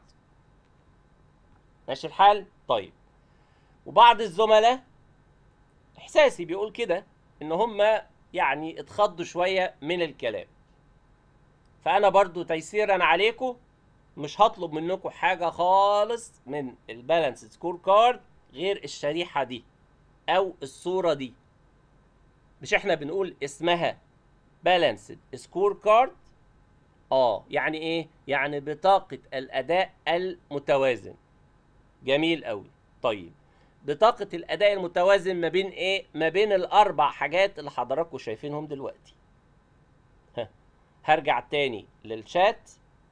Speaker 1: ماشي الحال طيب وبعض الزملاء احساسي بيقول كده ان هم يعني اتخضوا شويه من الكلام فانا برضو تيسيرا عليكم مش هطلب منكم حاجه خالص من البالانس سكور كارد غير الشريحه دي او الصوره دي مش احنا بنقول اسمها بالانسد سكور كارد اه يعني ايه يعني بطاقه الاداء المتوازن جميل قوي طيب بطاقه الاداء المتوازن ما بين ايه ما بين الاربع حاجات اللي حضراتكم شايفينهم دلوقتي ها هرجع تاني للشات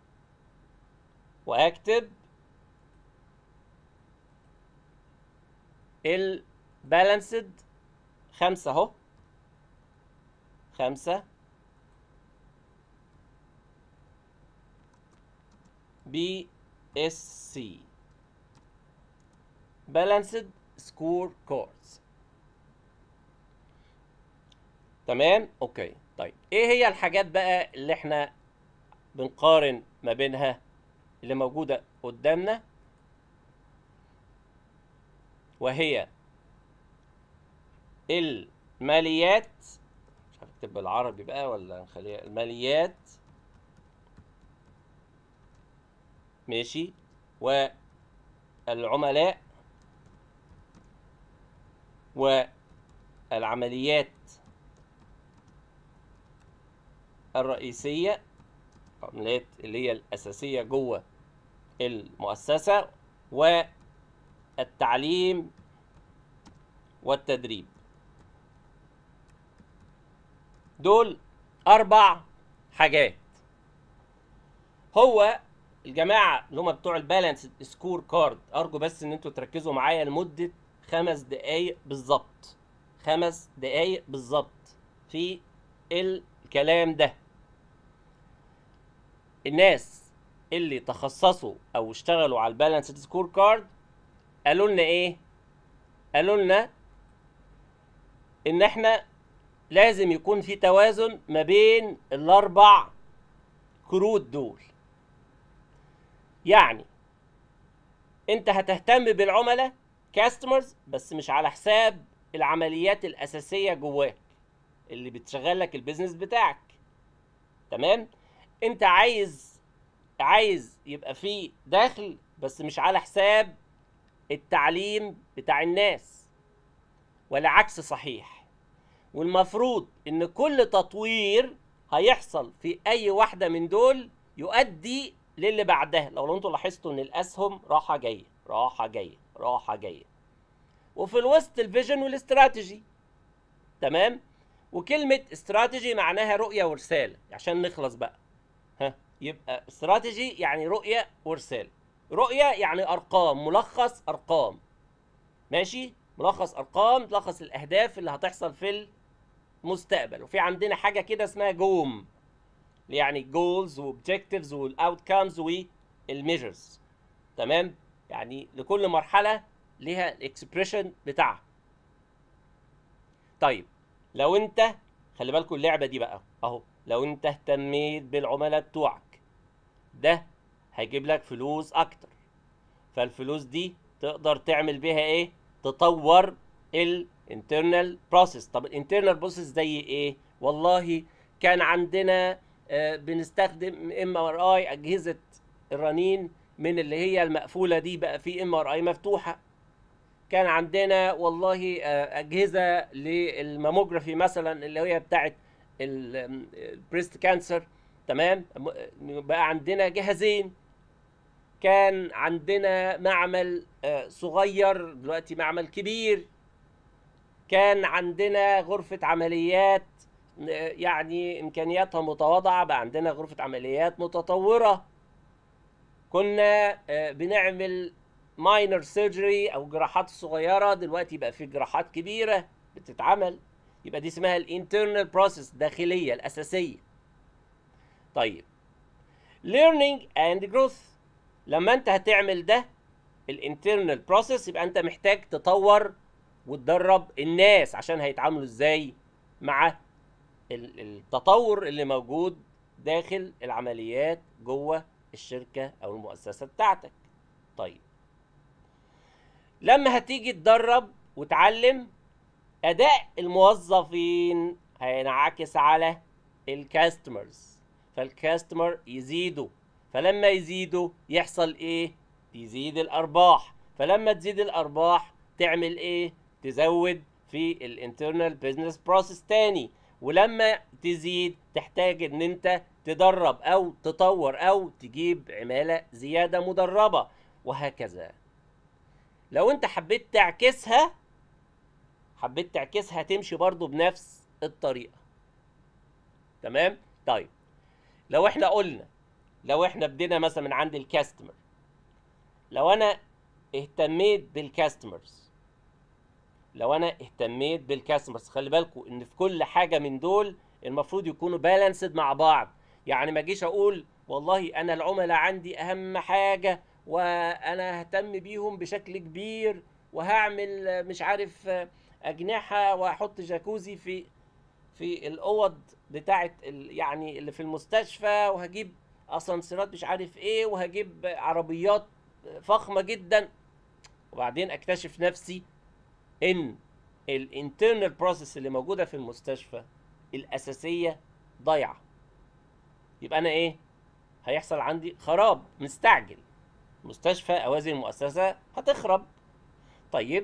Speaker 1: واكتب البالانسد خمسة اهو خمسة بي اس سي بالانسد سكور كوردز تمام اوكي طيب ايه هي الحاجات بقى اللي احنا بنقارن ما بينها اللي موجوده قدامنا وهي الماليات مش عارف اكتب بالعربي بقى ولا نخليها الماليات ماشي والعملاء والعمليات الرئيسية العمليات اللي هي الأساسية جوه المؤسسة والتعليم والتدريب دول أربع حاجات هو الجماعة اللي هم بتوع البالانس سكور كارد أرجو بس إن أنتوا تركزوا معايا لمدة خمس دقايق بالظبط خمس دقايق بالظبط في الكلام ده الناس اللي تخصصوا او اشتغلوا على البالانس سكور كارد قالوا لنا ايه قالوا لنا ان احنا لازم يكون في توازن ما بين الاربع كروت دول يعني انت هتهتم بالعملاء كاستمرز بس مش على حساب العمليات الاساسيه جواك اللي بتشغل لك البيزنس بتاعك تمام انت عايز عايز يبقى في دخل بس مش على حساب التعليم بتاع الناس والعكس صحيح والمفروض ان كل تطوير هيحصل في اي واحده من دول يؤدي للي بعدها لو انتوا لاحظتوا ان الاسهم راحه جايه راحه جايه راحه جايه وفي الوسط الفيجن والاستراتيجي تمام وكلمه استراتيجي معناها رؤيه ورساله عشان نخلص بقى ها يبقى استراتيجي يعني رؤيه ورساله رؤيه يعني ارقام ملخص ارقام ماشي ملخص ارقام تلخص الاهداف اللي هتحصل في المستقبل وفي عندنا حاجه كده اسمها جوم يعني جولز واوبجكتيفز والاوتكمز والميجرز تمام يعني لكل مرحله ليها الاكسبريشن بتاعها طيب لو انت خلي بالكم اللعبه دي بقى اهو لو انت اهتميت بالعملاء بتوعك ده هيجيب لك فلوس اكتر فالفلوس دي تقدر تعمل بيها ايه تطور الانترنال بروسيس طب الانترنال بروسيس زي ايه والله كان عندنا آه بنستخدم ام ار اي اجهزه الرنين من اللي هي المقفوله دي بقى في ام ار اي مفتوحه كان عندنا والله آه اجهزه للماموجرافي مثلا اللي هي بتاعت البريست كانسر تمام بقى عندنا جهازين كان عندنا معمل صغير دلوقتي معمل كبير كان عندنا غرفة عمليات يعني إمكانياتها متواضعة بقى عندنا غرفة عمليات متطورة كنا بنعمل ماينر سيرجري أو جراحات صغيرة دلوقتي بقى في جراحات كبيرة بتتعمل يبقى دي اسمها الانترنال بروسيس الداخلية الأساسية طيب learning and growth لما انت هتعمل ده الانترنال بروسيس يبقى انت محتاج تطور وتدرب الناس عشان هيتعاملوا ازاي مع التطور اللي موجود داخل العمليات جوه الشركة او المؤسسة بتاعتك طيب لما هتيجي تدرب وتعلم اداء الموظفين هينعكس على الكاستمرز فالكاستمر يزيدوا فلما يزيدوا يحصل ايه تزيد الارباح فلما تزيد الارباح تعمل ايه تزود في الانترنال بزنس بروسيس تاني ولما تزيد تحتاج ان انت تدرب او تطور او تجيب عمالة زيادة مدربة وهكذا لو انت حبيت تعكسها حبيت تعكسها تمشي برضو بنفس الطريقة تمام طيب لو احنا قلنا لو احنا بدينا مثلا من عند الكاستمر لو انا اهتميت بالكاستمرز لو انا اهتميت بالكاستمرز خلي بالكم ان في كل حاجه من دول المفروض يكونوا بالانسد مع بعض يعني ما اجيش اقول والله انا العملاء عندي اهم حاجه وانا ههتم بيهم بشكل كبير وهعمل آه، مش عارف آه، اجنحه واحط جاكوزي في في الاوض بتاعه ال- يعني اللي في المستشفى وهجيب اسانسيرات مش عارف ايه وهجيب عربيات فخمه جدا وبعدين اكتشف نفسي ان الانترنال بروسيس اللي موجوده في المستشفى الاساسيه ضايعه يبقى انا ايه هيحصل عندي خراب مستعجل مستشفى اوازن المؤسسه هتخرب طيب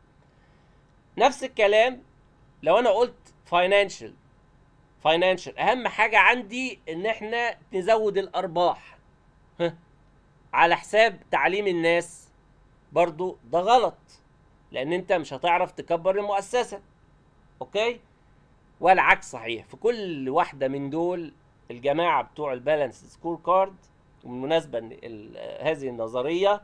Speaker 1: نفس الكلام لو انا قلت فاينانشال فاينانشال اهم حاجه عندي ان احنا نزود الارباح ها. على حساب تعليم الناس برضو ده غلط لان انت مش هتعرف تكبر المؤسسه اوكي والعكس صحيح في كل واحده من دول الجماعه بتوع البالانس سكور كارد وبالمناسبه إن ال- هذه النظريه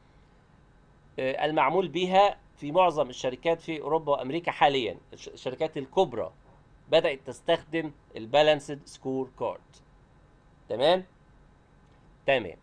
Speaker 1: آه، المعمول بها في معظم الشركات في اوروبا وامريكا حاليا الش- الشركات الكبرى بدات تستخدم البالانسد سكور كارد تمام تمام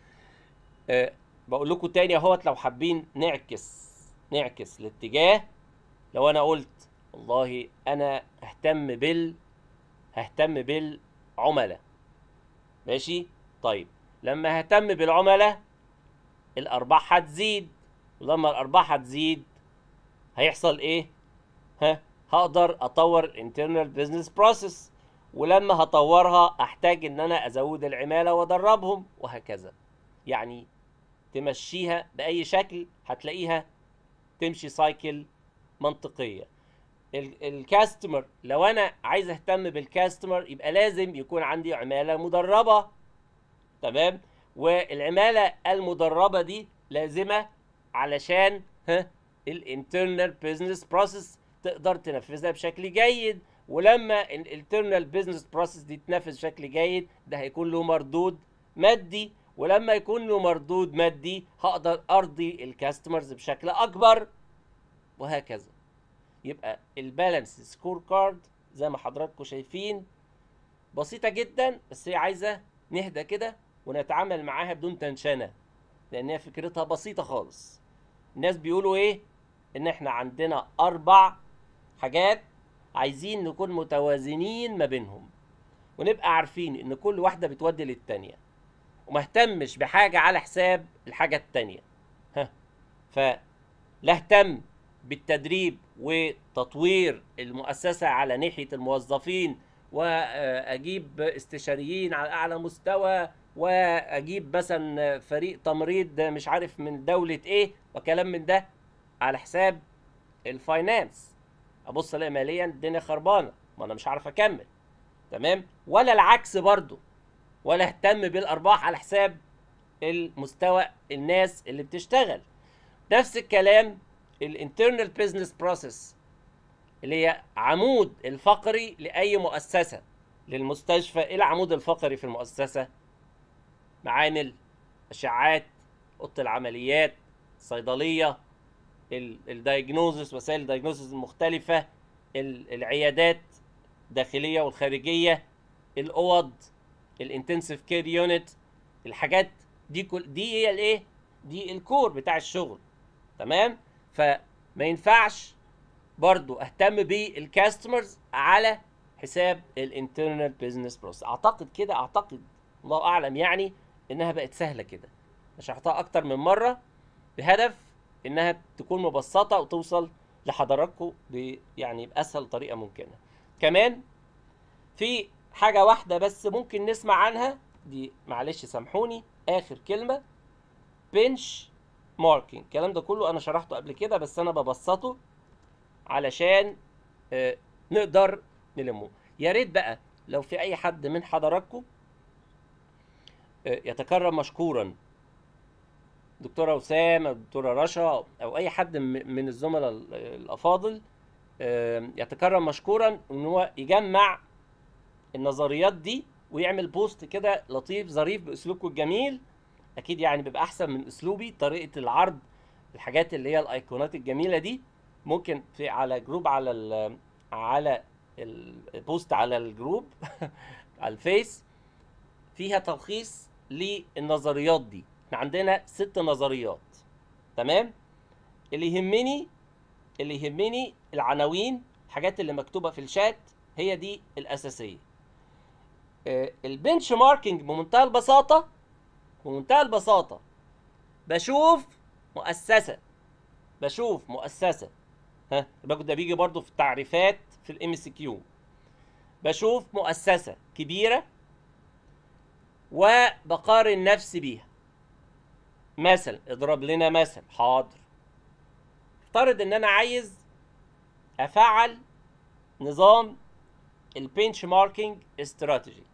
Speaker 1: أه بقول لكم تاني اهوت لو حابين نعكس نعكس الاتجاه لو انا قلت والله انا اهتم بال ههتم بالعملاء ماشي طيب لما اهتم بالعملاء الارباح هتزيد ولما الارباح هتزيد هيحصل ايه ها هقدر اطور الانترنال بزنس بروسيس ولما هطورها احتاج ان انا ازود العماله وادربهم وهكذا يعني تمشيها باي شكل هتلاقيها تمشي سايكل منطقيه ال- الكاستمر لو انا عايز اهتم بالكاستمر يبقى لازم يكون عندي عماله مدربه تمام والعماله المدربه دي لازمه علشان ها الانترنال بزنس بروسيس تقدر تنفذها بشكل جيد ولما الانترنال بزنس بروسيس دي تنفذ بشكل جيد ده هيكون له مردود مادي ولما يكون له مردود مادي هقدر ارضي الكاستمرز بشكل اكبر وهكذا يبقى البالانس سكور كارد زي ما حضراتكم شايفين بسيطة جدا بس هي عايزة نهدى كده ونتعامل معاها بدون تنشنة لأن هي فكرتها بسيطة خالص الناس بيقولوا إيه؟ إن إحنا عندنا أربع حاجات عايزين نكون متوازنين ما بينهم ونبقى عارفين إن كل واحدة بتودي للتانية ومهتمش بحاجة على حساب الحاجة التانية ها فلا اهتم بالتدريب وتطوير المؤسسة على ناحية الموظفين وأجيب استشاريين على أعلى مستوى وأجيب مثلا فريق تمريض مش عارف من دولة إيه وكلام من ده على حساب الفاينانس أبص ألاقي ماليا الدنيا خربانة ما أنا مش عارف أكمل تمام ولا العكس برضو ولا اهتم بالأرباح على حساب المستوى الناس اللي بتشتغل نفس الكلام الانترنال بزنس بروسيس اللي هي عمود الفقري لاي مؤسسه للمستشفى ايه العمود الفقري في المؤسسه معامل اشعاعات اوضه العمليات صيدليه الدايجنوزس وسائل الدايجنوزس المختلفه ال- العيادات الداخليه والخارجيه الاوض الانتنسيف كير يونت الحاجات دي كل دي هي الايه دي الكور بتاع الشغل تمام فما ينفعش برضو اهتم بالكاستمرز على حساب الانترنال بزنس بروسس اعتقد كده اعتقد الله اعلم يعني انها بقت سهله كده شرحتها اكتر من مره بهدف انها تكون مبسطه وتوصل لحضراتكم ب يعني باسهل طريقه ممكنه كمان في حاجه واحده بس ممكن نسمع عنها دي معلش سامحوني اخر كلمه بنش ماركينج الكلام ده كله انا شرحته قبل كده بس انا ببسطه علشان آه، نقدر نلمه يا ريت بقى لو في اي حد من حضراتكم آه، يتكرم مشكورا دكتورة وسام او دكتورة رشا او اي حد م- من الزملاء ال- الافاضل آه، يتكرم مشكورا ان هو يجمع النظريات دي ويعمل بوست كده لطيف ظريف باسلوبكم الجميل اكيد يعني بيبقى احسن من اسلوبي طريقه العرض الحاجات اللي هي الايقونات الجميله دي ممكن في على جروب على ال على البوست على الجروب على الفيس فيها تلخيص للنظريات دي احنا عندنا ست نظريات تمام اللي يهمني اللي يهمني العناوين الحاجات اللي مكتوبه في الشات هي دي الاساسيه آه، البنش ماركينج بمنتهى البساطه بمنتهى البساطه بشوف مؤسسه بشوف مؤسسه ها يبقى ده بيجي برضو في التعريفات في الام اس كيو بشوف مؤسسه كبيره وبقارن نفسي بيها مثلا اضرب لنا مثل حاضر افترض ان انا عايز افعل نظام البنش ماركينج استراتيجي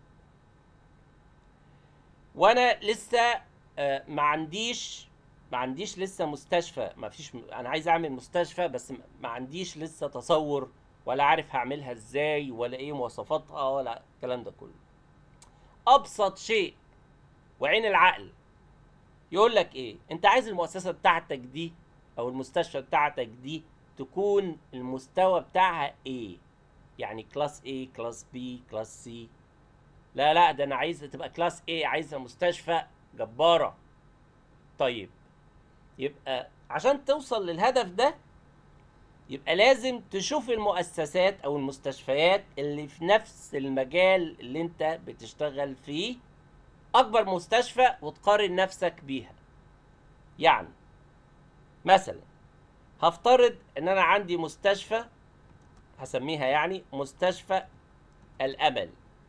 Speaker 1: وانا لسه آه، ما عنديش ما عنديش لسه مستشفى ما فيش انا عايز اعمل مستشفى بس ما- ما عنديش لسه تصور ولا عارف هعملها ازاي ولا ايه مواصفاتها ولا الكلام ده كله ابسط شيء وعين العقل يقول لك ايه انت عايز المؤسسه بتاعتك دي او المستشفى بتاعتك دي تكون المستوى بتاعها ايه يعني كلاس A كلاس B كلاس C لا لا ده انا عايزها تبقى كلاس A عايزها مستشفى جبارة طيب يبقى عشان توصل للهدف ده يبقى لازم تشوف المؤسسات او المستشفيات اللي في نفس المجال اللي انت بتشتغل فيه اكبر مستشفى وتقارن نفسك بيها يعني مثلا هفترض ان انا عندي مستشفى هسميها يعني مستشفى الامل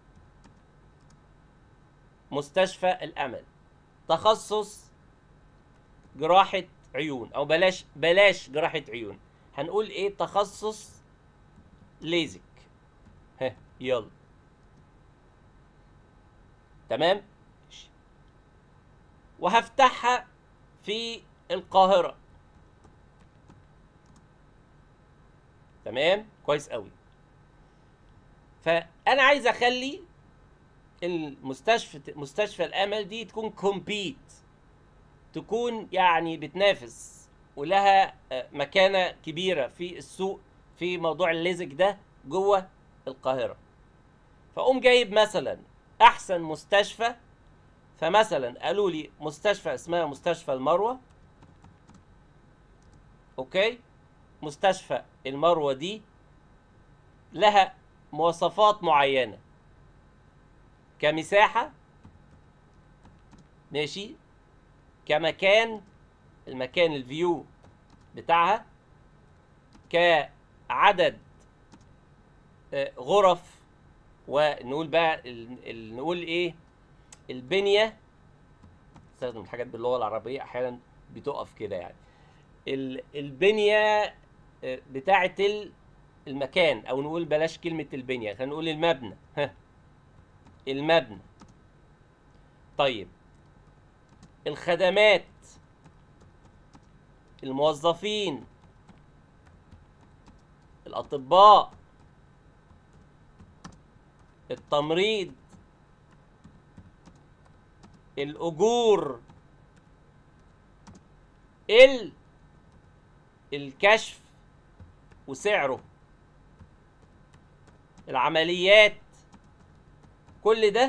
Speaker 1: مستشفى الامل تخصص جراحة عيون او بلاش بلاش جراحة عيون هنقول ايه تخصص ليزك ها يلا تمام ماشي. وهفتحها في القاهرة تمام كويس قوي فانا عايز اخلي المستشفى مستشفى الامل دي تكون كومبيت تكون يعني بتنافس ولها آه، مكانه كبيره في السوق في موضوع الليزك ده جوه القاهره فاقوم جايب مثلا احسن مستشفى فمثلا قالوا لي مستشفى اسمها مستشفى المروه اوكي مستشفى المروه دي لها مواصفات معينه كمساحه ماشي كمكان المكان الفيو بتاعها كعدد آه، غرف ونقول بقى ال- ال- نقول ايه البنيه استخدم الحاجات باللغه العربيه احيانا بتقف كده يعني ال- البنيه آه، بتاعه ال- المكان او نقول بلاش كلمه البنيه خلينا نقول المبنى ها المبنى طيب الخدمات الموظفين الاطباء التمريض الاجور ال الكشف وسعره العمليات كل ده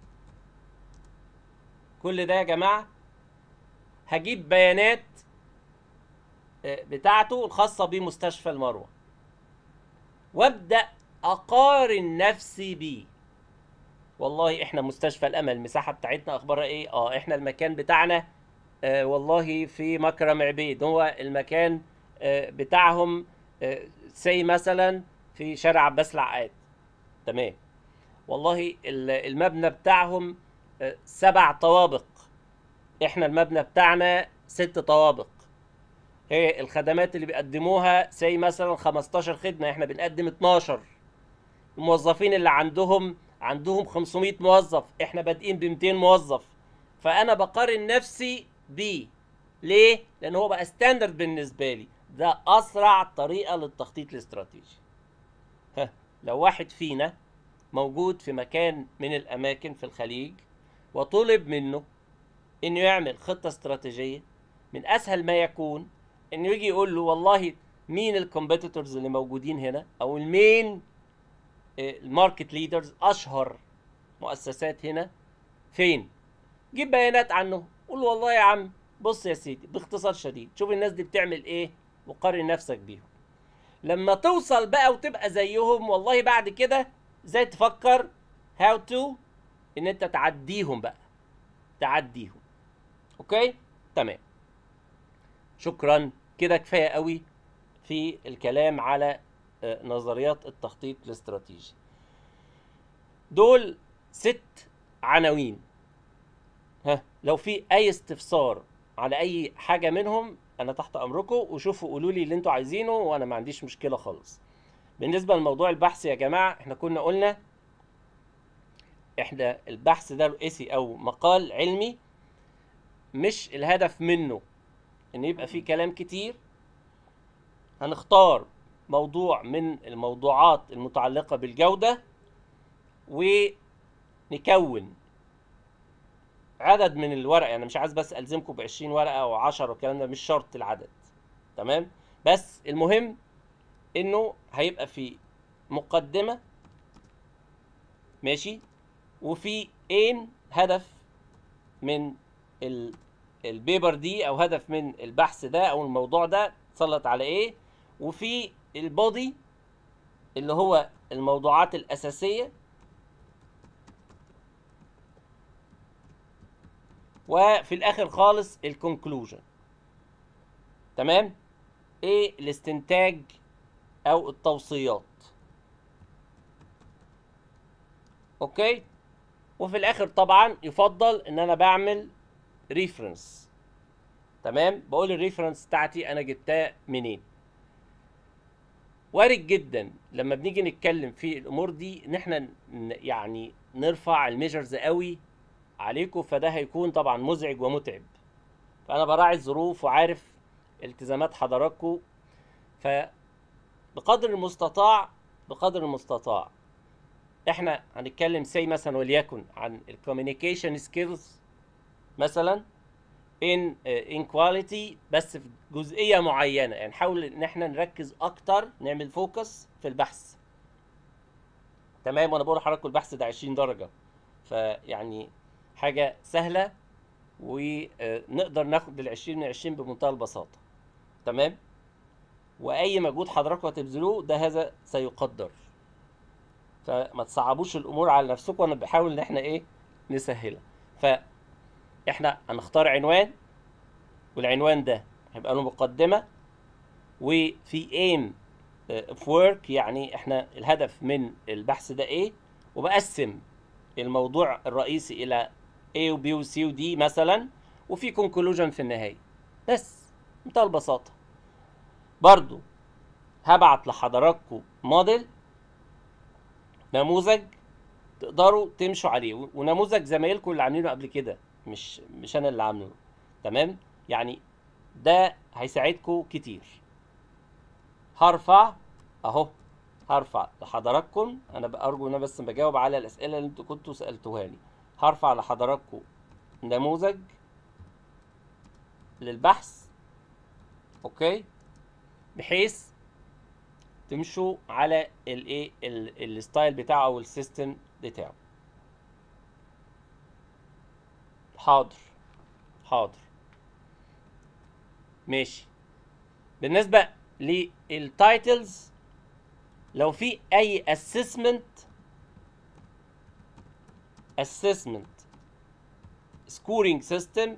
Speaker 1: كل ده يا جماعه هجيب بيانات آه، بتاعته الخاصه بمستشفى المروه وابدا اقارن نفسي بيه والله احنا مستشفى الامل المساحه بتاعتنا اخبارها ايه اه احنا المكان بتاعنا آه والله في مكرم عبيد هو المكان آه بتاعهم آه سي مثلا في شارع عباس العقاد تمام والله ال- المبنى بتاعهم آه، سبع طوابق احنا المبنى بتاعنا ست طوابق هي الخدمات اللي بيقدموها زي مثلا 15 خدمة احنا بنقدم 12 الموظفين اللي عندهم عندهم 500 موظف احنا بادئين ب 200 موظف فانا بقارن نفسي بيه ليه؟ لان هو بقى ستاندرد بالنسبة لي ده اسرع طريقة للتخطيط الاستراتيجي ها لو واحد فينا موجود في مكان من الاماكن في الخليج وطلب منه انه يعمل خطه استراتيجيه من اسهل ما يكون انه يجي يقول له والله مين الكومبيتيتورز اللي موجودين هنا او المين الماركت ليدرز اشهر مؤسسات هنا فين جيب بيانات عنه قول والله يا عم بص يا سيدي باختصار شديد شوف الناس دي بتعمل ايه وقارن نفسك بيهم لما توصل بقى وتبقى زيهم والله بعد كده ازاي تفكر هاو تو ان انت تعديهم بقى تعديهم اوكي تمام شكرا كده كفايه قوي في الكلام على آه، نظريات التخطيط الاستراتيجي دول ست عناوين ها لو في اي استفسار على اي حاجه منهم انا تحت امركم وشوفوا قولوا لي اللي انتوا عايزينه وانا ما عنديش مشكله خالص بالنسبه لموضوع البحث يا جماعه احنا كنا قلنا احنا البحث ده رئيسي او مقال علمي مش الهدف منه ان يبقى فيه كلام كتير هنختار موضوع من الموضوعات المتعلقه بالجوده ونكون عدد من الورق يعني مش عايز بس الزمكم ب 20 ورقه او 10 والكلام ده مش شرط العدد تمام بس المهم انه هيبقى في مقدمه ماشي وفي ايم هدف من ال البيبر دي او هدف من البحث ده او الموضوع ده تسلط على ايه وفي البودي اللي هو الموضوعات الاساسيه وفي الاخر خالص الكونكلوجن تمام ايه الاستنتاج او التوصيات اوكي وفي الاخر طبعا يفضل ان انا بعمل ريفرنس تمام بقول الريفرنس بتاعتي انا جبتها منين وارد جدا لما بنيجي نتكلم في الامور دي ان احنا ن- يعني نرفع الميجرز قوي عليكم فده هيكون طبعا مزعج ومتعب فانا براعي الظروف وعارف التزامات حضراتكم فبقدر المستطاع بقدر المستطاع احنا هنتكلم سي مثلا وليكن عن الكوميونيكيشن سكيلز مثلا ان ان كواليتي بس في جزئيه معينه يعني نحاول ان احنا نركز اكتر نعمل فوكس في البحث تمام وانا بقول لحضراتكم البحث ده 20 درجه فيعني حاجه سهله ونقدر ناخد ال 20 من 20 بمنتهى البساطه تمام واي مجهود حضراتكم هتبذلوه ده هذا سيقدر فما تصعبوش الامور على نفسكم وانا بحاول ان احنا ايه نسهلها فاحنا هنختار عنوان والعنوان ده هيبقى له مقدمه وفي ايم اوف ورك يعني احنا الهدف من البحث ده ايه وبقسم الموضوع الرئيسي الى A و B و C و D مثلا وفي conclusion في النهايه بس بمنتهى البساطه برضو هبعت لحضراتكم موديل نموذج تقدروا تمشوا عليه و- ونموذج زمايلكم اللي عاملينه قبل كده مش مش انا اللي عامله تمام يعني ده هيساعدكم كتير هرفع اهو هرفع لحضراتكم انا ارجو ان انا بس بجاوب على الاسئله اللي انتوا كنتوا سالتوها لي هرفع لحضراتكم نموذج للبحث اوكي بحيث تمشوا على الايه ال- الستايل بتاعه او السيستم بتاعه حاضر حاضر ماشي بالنسبة للتايتلز لو في اي assessment assessment scoring system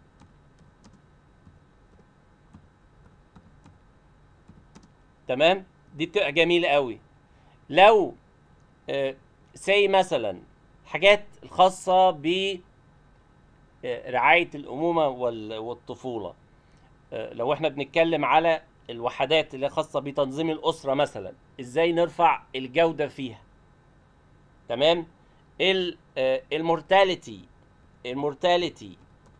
Speaker 1: تمام دي بتبقى جميلة قوي لو سي مثلا حاجات الخاصة ب آه، رعاية الأمومة وال- والطفولة آه، لو احنا بنتكلم على الوحدات اللي خاصة بتنظيم الأسرة مثلا ازاي نرفع الجودة فيها تمام ال- آه، المورتاليتي المورتاليتي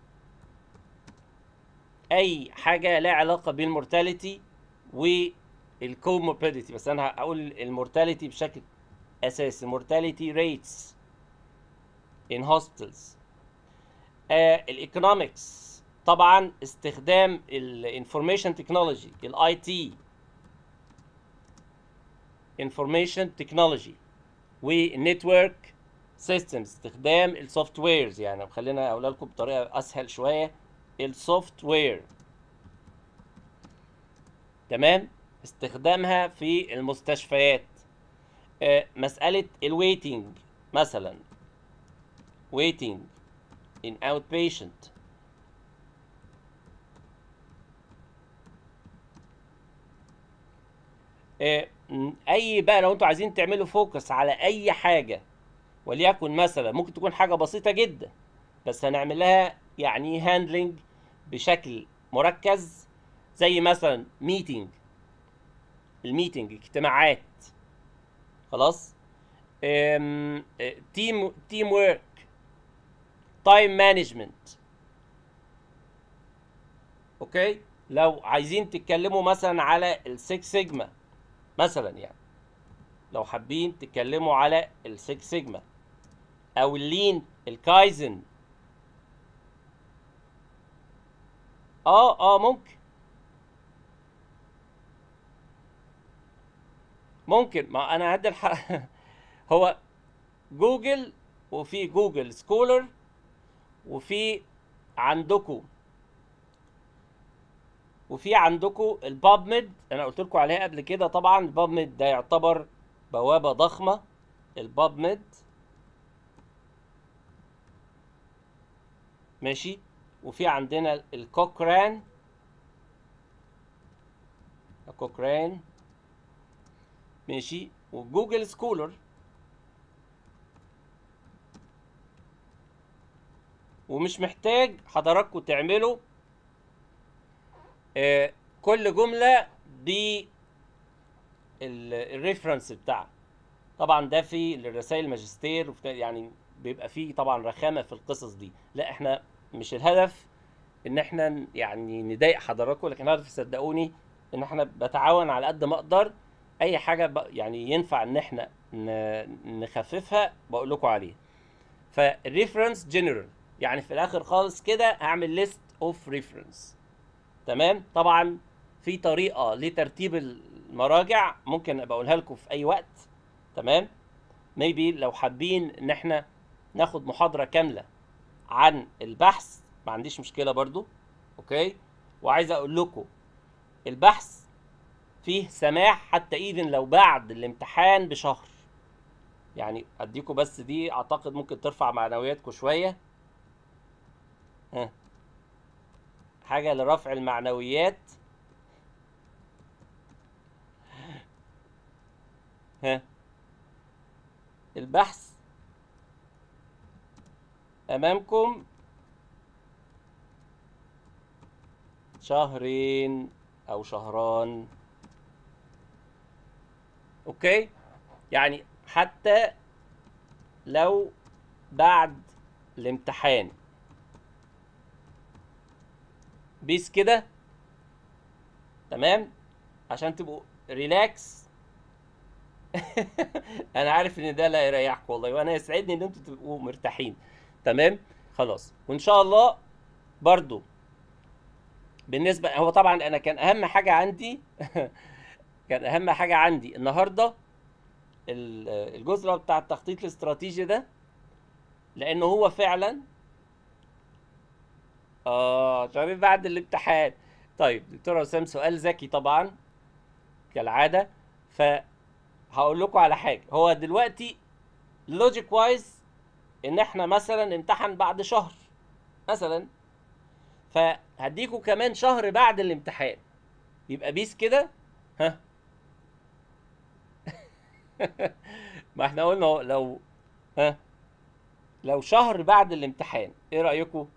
Speaker 1: اي حاجة لها علاقة بالمورتاليتي والكوموربيديتي بس انا هقول المورتاليتي بشكل اساسي mortality rates in hospitals آه الايكونومكس طبعا استخدام الانفورميشن تكنولوجي الاي تي انفورميشن تكنولوجي والنتورك سيستم استخدام السوفت ويرز يعني خلينا اقولها لكم بطريقه اسهل شويه السوفت وير تمام استخدامها في المستشفيات آه، مساله الويتنج مثلا waiting in outpatient آه، م- اي بقى لو انتوا عايزين تعملوا فوكس على اي حاجه وليكن مثلا ممكن تكون حاجه بسيطه جدا بس هنعمل لها يعني هاندلنج بشكل مركز زي مثلا ميتنج الميتنج اجتماعات خلاص تيم تيم ورك تايم مانجمنت اوكي لو عايزين تتكلموا مثلا على السكس سيجما مثلا يعني لو حابين تتكلموا على السكس سيجما او اللين الكايزن اه اه ممكن ممكن ما انا هدي الح... هو جوجل وفي جوجل سكولر وفي عندكم وفي عندكم الباب ميد انا قلت لكم عليها قبل كده طبعا الباب ميد ده يعتبر بوابه ضخمه الباب ميد ماشي وفي عندنا الكوكران الكوكران ماشي وجوجل سكولر ومش محتاج حضراتكم تعملوا آه، كل جملة بالريفرنس بتاعها طبعا ده في الرسائل الماجستير وفي يعني بيبقى فيه طبعا رخامة في القصص دي لا احنا مش الهدف ان احنا ن- يعني نضايق حضراتكم لكن الهدف صدقوني ان احنا بتعاون على قد ما اقدر اي حاجة ب- يعني ينفع ان احنا ن- نخففها بقول لكم عليها فالريفرنس جنرال يعني في الاخر خالص كده هعمل ليست اوف ريفرنس تمام طبعا في طريقه لترتيب المراجع ممكن ابقى اقولها لكم في اي وقت تمام ميبي لو حابين ان احنا ناخد محاضره كامله عن البحث ما عنديش مشكله برضو اوكي وعايز اقول لكم البحث فيه سماح حتى ايفن لو بعد الامتحان بشهر يعني اديكم بس دي اعتقد ممكن ترفع معنوياتكم شويه ها حاجه لرفع المعنويات ها البحث امامكم شهرين او شهران اوكي يعني حتى لو بعد الامتحان بيس كده تمام عشان تبقوا ريلاكس انا عارف ان ده لا يريحكم والله وانا يسعدني ان انتوا تبقوا مرتاحين تمام خلاص وان شاء الله برضو بالنسبه هو طبعا انا كان اهم حاجه عندي كان اهم حاجه عندي النهارده ال- الجزء اللي هو بتاع التخطيط الاستراتيجي ده لانه هو فعلا اه شباب بعد الامتحان طيب دكتور وسام سؤال ذكي طبعا كالعاده فهقول لكم على حاجه هو دلوقتي لوجيك وايز ان احنا مثلا نمتحن بعد شهر مثلا فهديكوا كمان شهر بعد الامتحان يبقى بيس كده ها ما احنا قلنا أهو لو ها لو شهر بعد الامتحان ايه رأيكم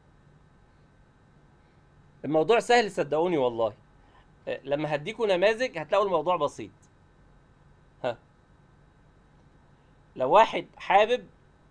Speaker 1: الموضوع سهل صدقوني والله آه، لما هديكوا نماذج هتلاقوا الموضوع بسيط ها لو واحد حابب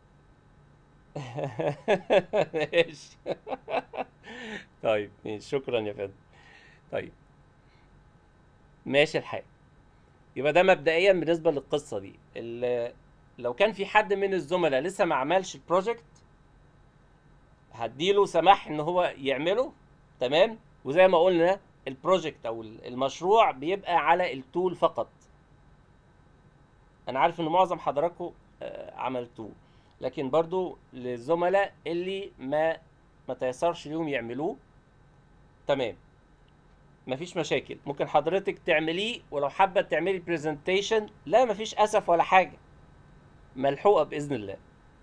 Speaker 1: ماشي طيب ماشي شكرا يا فندم طيب ماشي الحال يبقى ده مبدئيا بالنسبه للقصه دي ال- لو كان في حد من الزملاء لسه ما عملش البروجكت هديله سماح ان هو يعمله تمام وزي ما قلنا البروجكت او المشروع بيبقى على التول فقط انا عارف ان معظم حضراتكم آه، عملتوه لكن برضو للزملاء اللي ما ما تيسرش ليهم يعملوه تمام مفيش مشاكل ممكن حضرتك تعمليه ولو حابه تعملي برزنتيشن لا مفيش اسف ولا حاجه ملحوقه باذن الله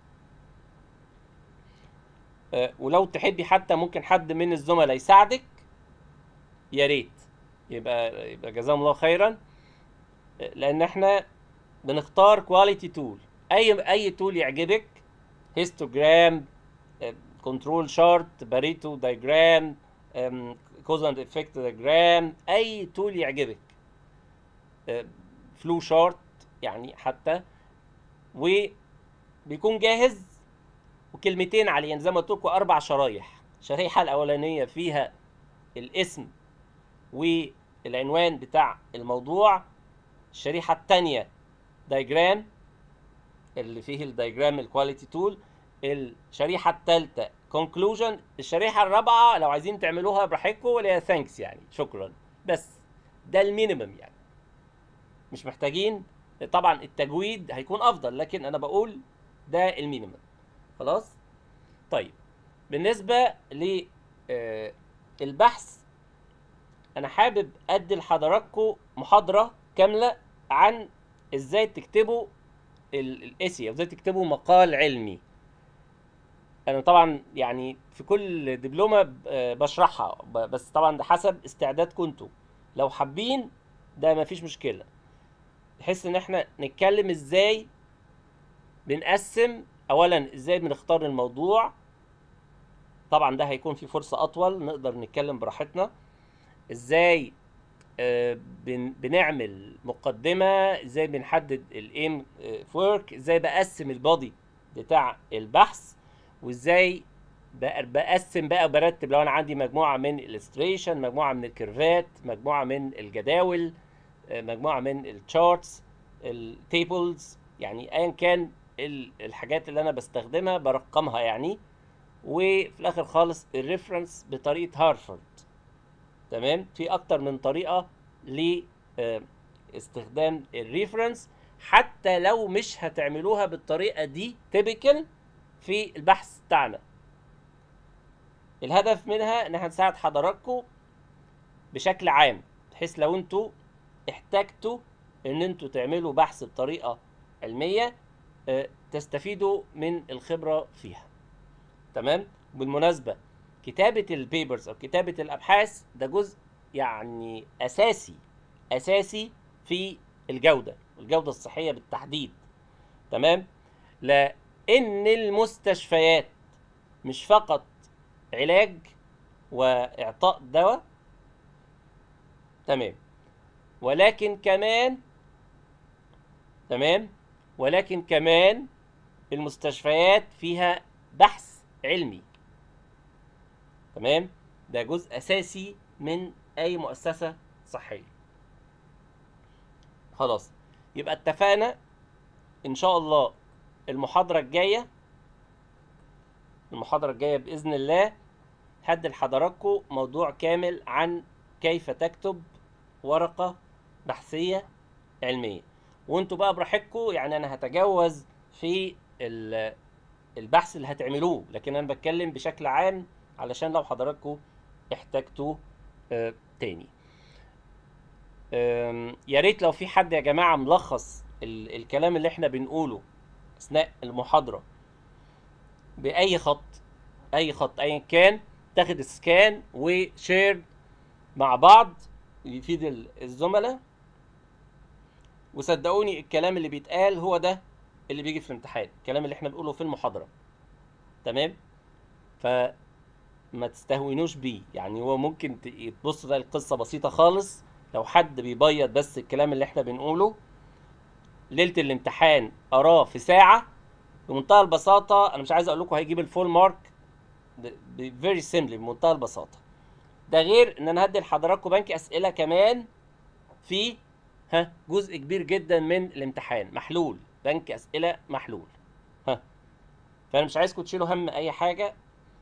Speaker 1: آه، ولو تحبي حتى ممكن حد من الزملاء يساعدك يا ريت يبقى يبقى جزاهم الله خيرا آه، لان احنا بنختار كواليتي تول اي اي تول يعجبك هيستوجرام كنترول شارت باريتو دايجرام كوز اند افكت دايجرام اي تول يعجبك فلو شارت يعني حتى وبيكون جاهز وكلمتين عليه يعني زي ما قلت لكم اربع شرايح الشريحه الاولانيه فيها الاسم والعنوان بتاع الموضوع الشريحه الثانيه دايجرام اللي فيه الدايجرام الكواليتي تول الشريحه الثالثه كونكلوجن الشريحه الرابعه لو عايزين تعملوها براحتكم اللي هي ثانكس يعني شكرا بس ده المينيمم يعني مش محتاجين طبعا التجويد هيكون افضل لكن انا بقول ده المينيمم خلاص طيب بالنسبه للبحث انا حابب ادي لحضراتكم محاضره كامله عن ازاي تكتبوا الاسي او ازاي تكتبوا مقال علمي انا طبعا يعني في كل دبلومه ب- آه بشرحها ب- بس طبعا ده حسب استعدادكم انتوا لو حابين ده مفيش مشكله بحيث ان احنا نتكلم ازاي بنقسم اولا ازاي بنختار الموضوع طبعا ده هيكون في فرصه اطول نقدر نتكلم براحتنا ازاي آه، بن- بنعمل مقدمه ازاي بنحدد الايم في ورك ازاي بقسم البادي بتاع البحث وازاي بق- بقسم بقى برتب لو انا عندي مجموعه من الستريشن مجموعه من الكيرفات مجموعه من الجداول آه، مجموعه من التشارتس التيبلز يعني ايا كان ال- الحاجات اللي انا بستخدمها برقمها يعني وفي الاخر خالص الريفرنس بطريقه هارفرد تمام في اكتر من طريقه لاستخدام الريفرنس حتى لو مش هتعملوها بالطريقه دي تيبيكال في البحث بتاعنا الهدف منها ان احنا نساعد حضراتكم بشكل عام بحيث لو انتوا احتجتوا ان انتوا تعملوا بحث بطريقه علميه آه، تستفيدوا من الخبره فيها تمام بالمناسبه كتابه البيبرز او كتابه الابحاث ده جزء يعني اساسي اساسي في الجوده الجوده الصحيه بالتحديد تمام لان المستشفيات مش فقط علاج واعطاء دواء تمام ولكن كمان تمام ولكن كمان المستشفيات فيها بحث علمي تمام ده جزء اساسي من اي مؤسسه صحيه خلاص يبقى اتفقنا ان شاء الله المحاضره الجايه المحاضره الجايه باذن الله هدي لحضراتكم موضوع كامل عن كيف تكتب ورقه بحثيه علميه وانتوا بقى براحتكم يعني انا هتجاوز في ال- البحث اللي هتعملوه لكن انا بتكلم بشكل عام علشان لو حضراتكم احتجتوه آه، تاني آم، يا ريت لو في حد يا جماعه ملخص ال- الكلام اللي احنا بنقوله اثناء المحاضره باي خط اي خط ايا كان تاخد سكان وشير مع بعض يفيد ال- الزملاء وصدقوني الكلام اللي بيتقال هو ده اللي بيجي في الامتحان الكلام اللي احنا بنقوله في المحاضره تمام فما تستهونوش بيه يعني هو ممكن ت- تبص ده القصه بسيطه خالص لو حد بيبيض بس الكلام اللي احنا بنقوله ليله الامتحان قراه في ساعه بمنتهى البساطه انا مش عايز اقول لكم هيجيب الفول مارك فيري سيمبلي بمنتهى البساطه ده غير ان انا هدي لحضراتكم بنك اسئله كمان في ها جزء كبير جدا من الامتحان محلول بنك اسئله محلول ها فانا مش عايزكم تشيلوا هم اي حاجه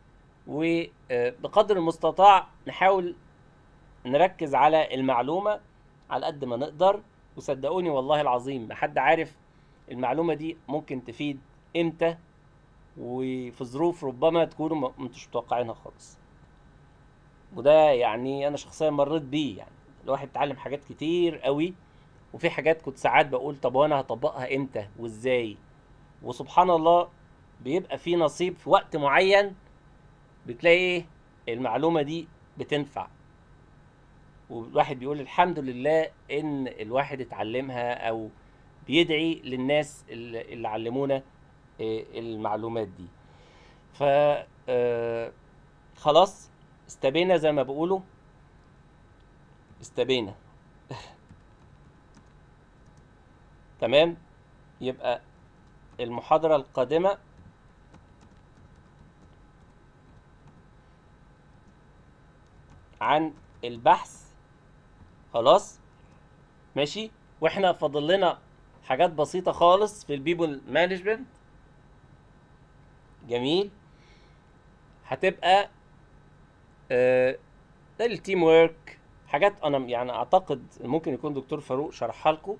Speaker 1: وبقدر المستطاع نحاول نركز على المعلومه على قد ما نقدر وصدقوني والله العظيم ما حد عارف المعلومه دي ممكن تفيد امتى وفي ظروف ربما تكونوا ما انتوش متوقعينها خالص وده يعني انا شخصيا مريت بيه يعني الواحد اتعلم حاجات كتير قوي وفي حاجات كنت ساعات بقول طب وانا هطبقها امتى وازاي وسبحان الله بيبقى في نصيب في وقت معين بتلاقي ايه المعلومة دي بتنفع والواحد بيقول الحمد لله ان الواحد اتعلمها او بيدعي للناس اللي اللي علمونا آه، المعلومات دي ف آه، خلاص استبينا زي ما بيقولوا استبينا تمام يبقى المحاضرة القادمة عن البحث خلاص ماشي واحنا فاضل لنا حاجات بسيطة خالص في البيبول مانجمنت جميل هتبقى آه، ده التيم ورك حاجات انا يعني اعتقد ممكن يكون دكتور فاروق شرحها لكم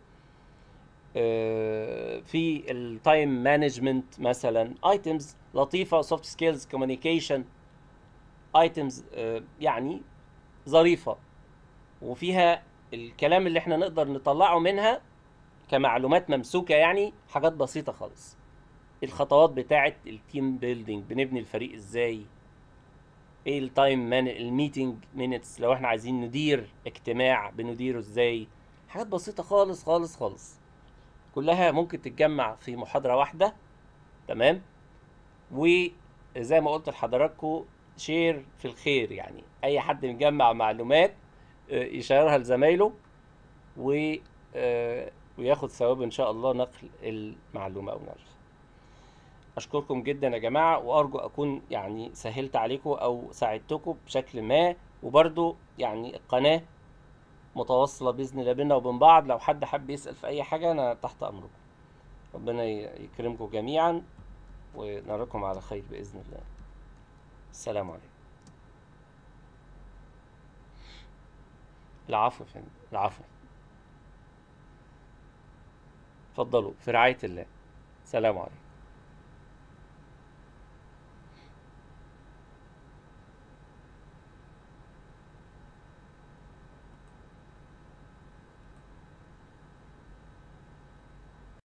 Speaker 1: آه، في التايم مانجمنت مثلا ايتمز لطيفه سوفت سكيلز كوميونيكيشن ايتمز يعني ظريفه وفيها الكلام اللي احنا نقدر نطلعه منها كمعلومات ممسوكه يعني حاجات بسيطه خالص الخطوات بتاعه التيم بيلدينج بنبني الفريق ازاي ايه التايم مان الميتنج مينتس لو احنا عايزين ندير اجتماع بنديره ازاي حاجات بسيطه خالص خالص خالص كلها ممكن تتجمع في محاضره واحده تمام وزي ما قلت لحضراتكم شير في الخير يعني اي حد مجمع معلومات آه، يشيرها لزمايله و آه، وياخد ثواب ان شاء الله نقل المعلومه او نقلها اشكركم جدا يا جماعه وارجو اكون يعني سهلت عليكم او ساعدتكم بشكل ما وبرضو يعني القناه متواصله باذن الله بينا وبين بعض لو حد حب يسال في اي حاجه انا تحت امركم ربنا ي- يكرمكم جميعا ونراكم على خير باذن الله السلام عليكم العفو يا فندم العفو اتفضلوا في رعايه الله سلام عليكم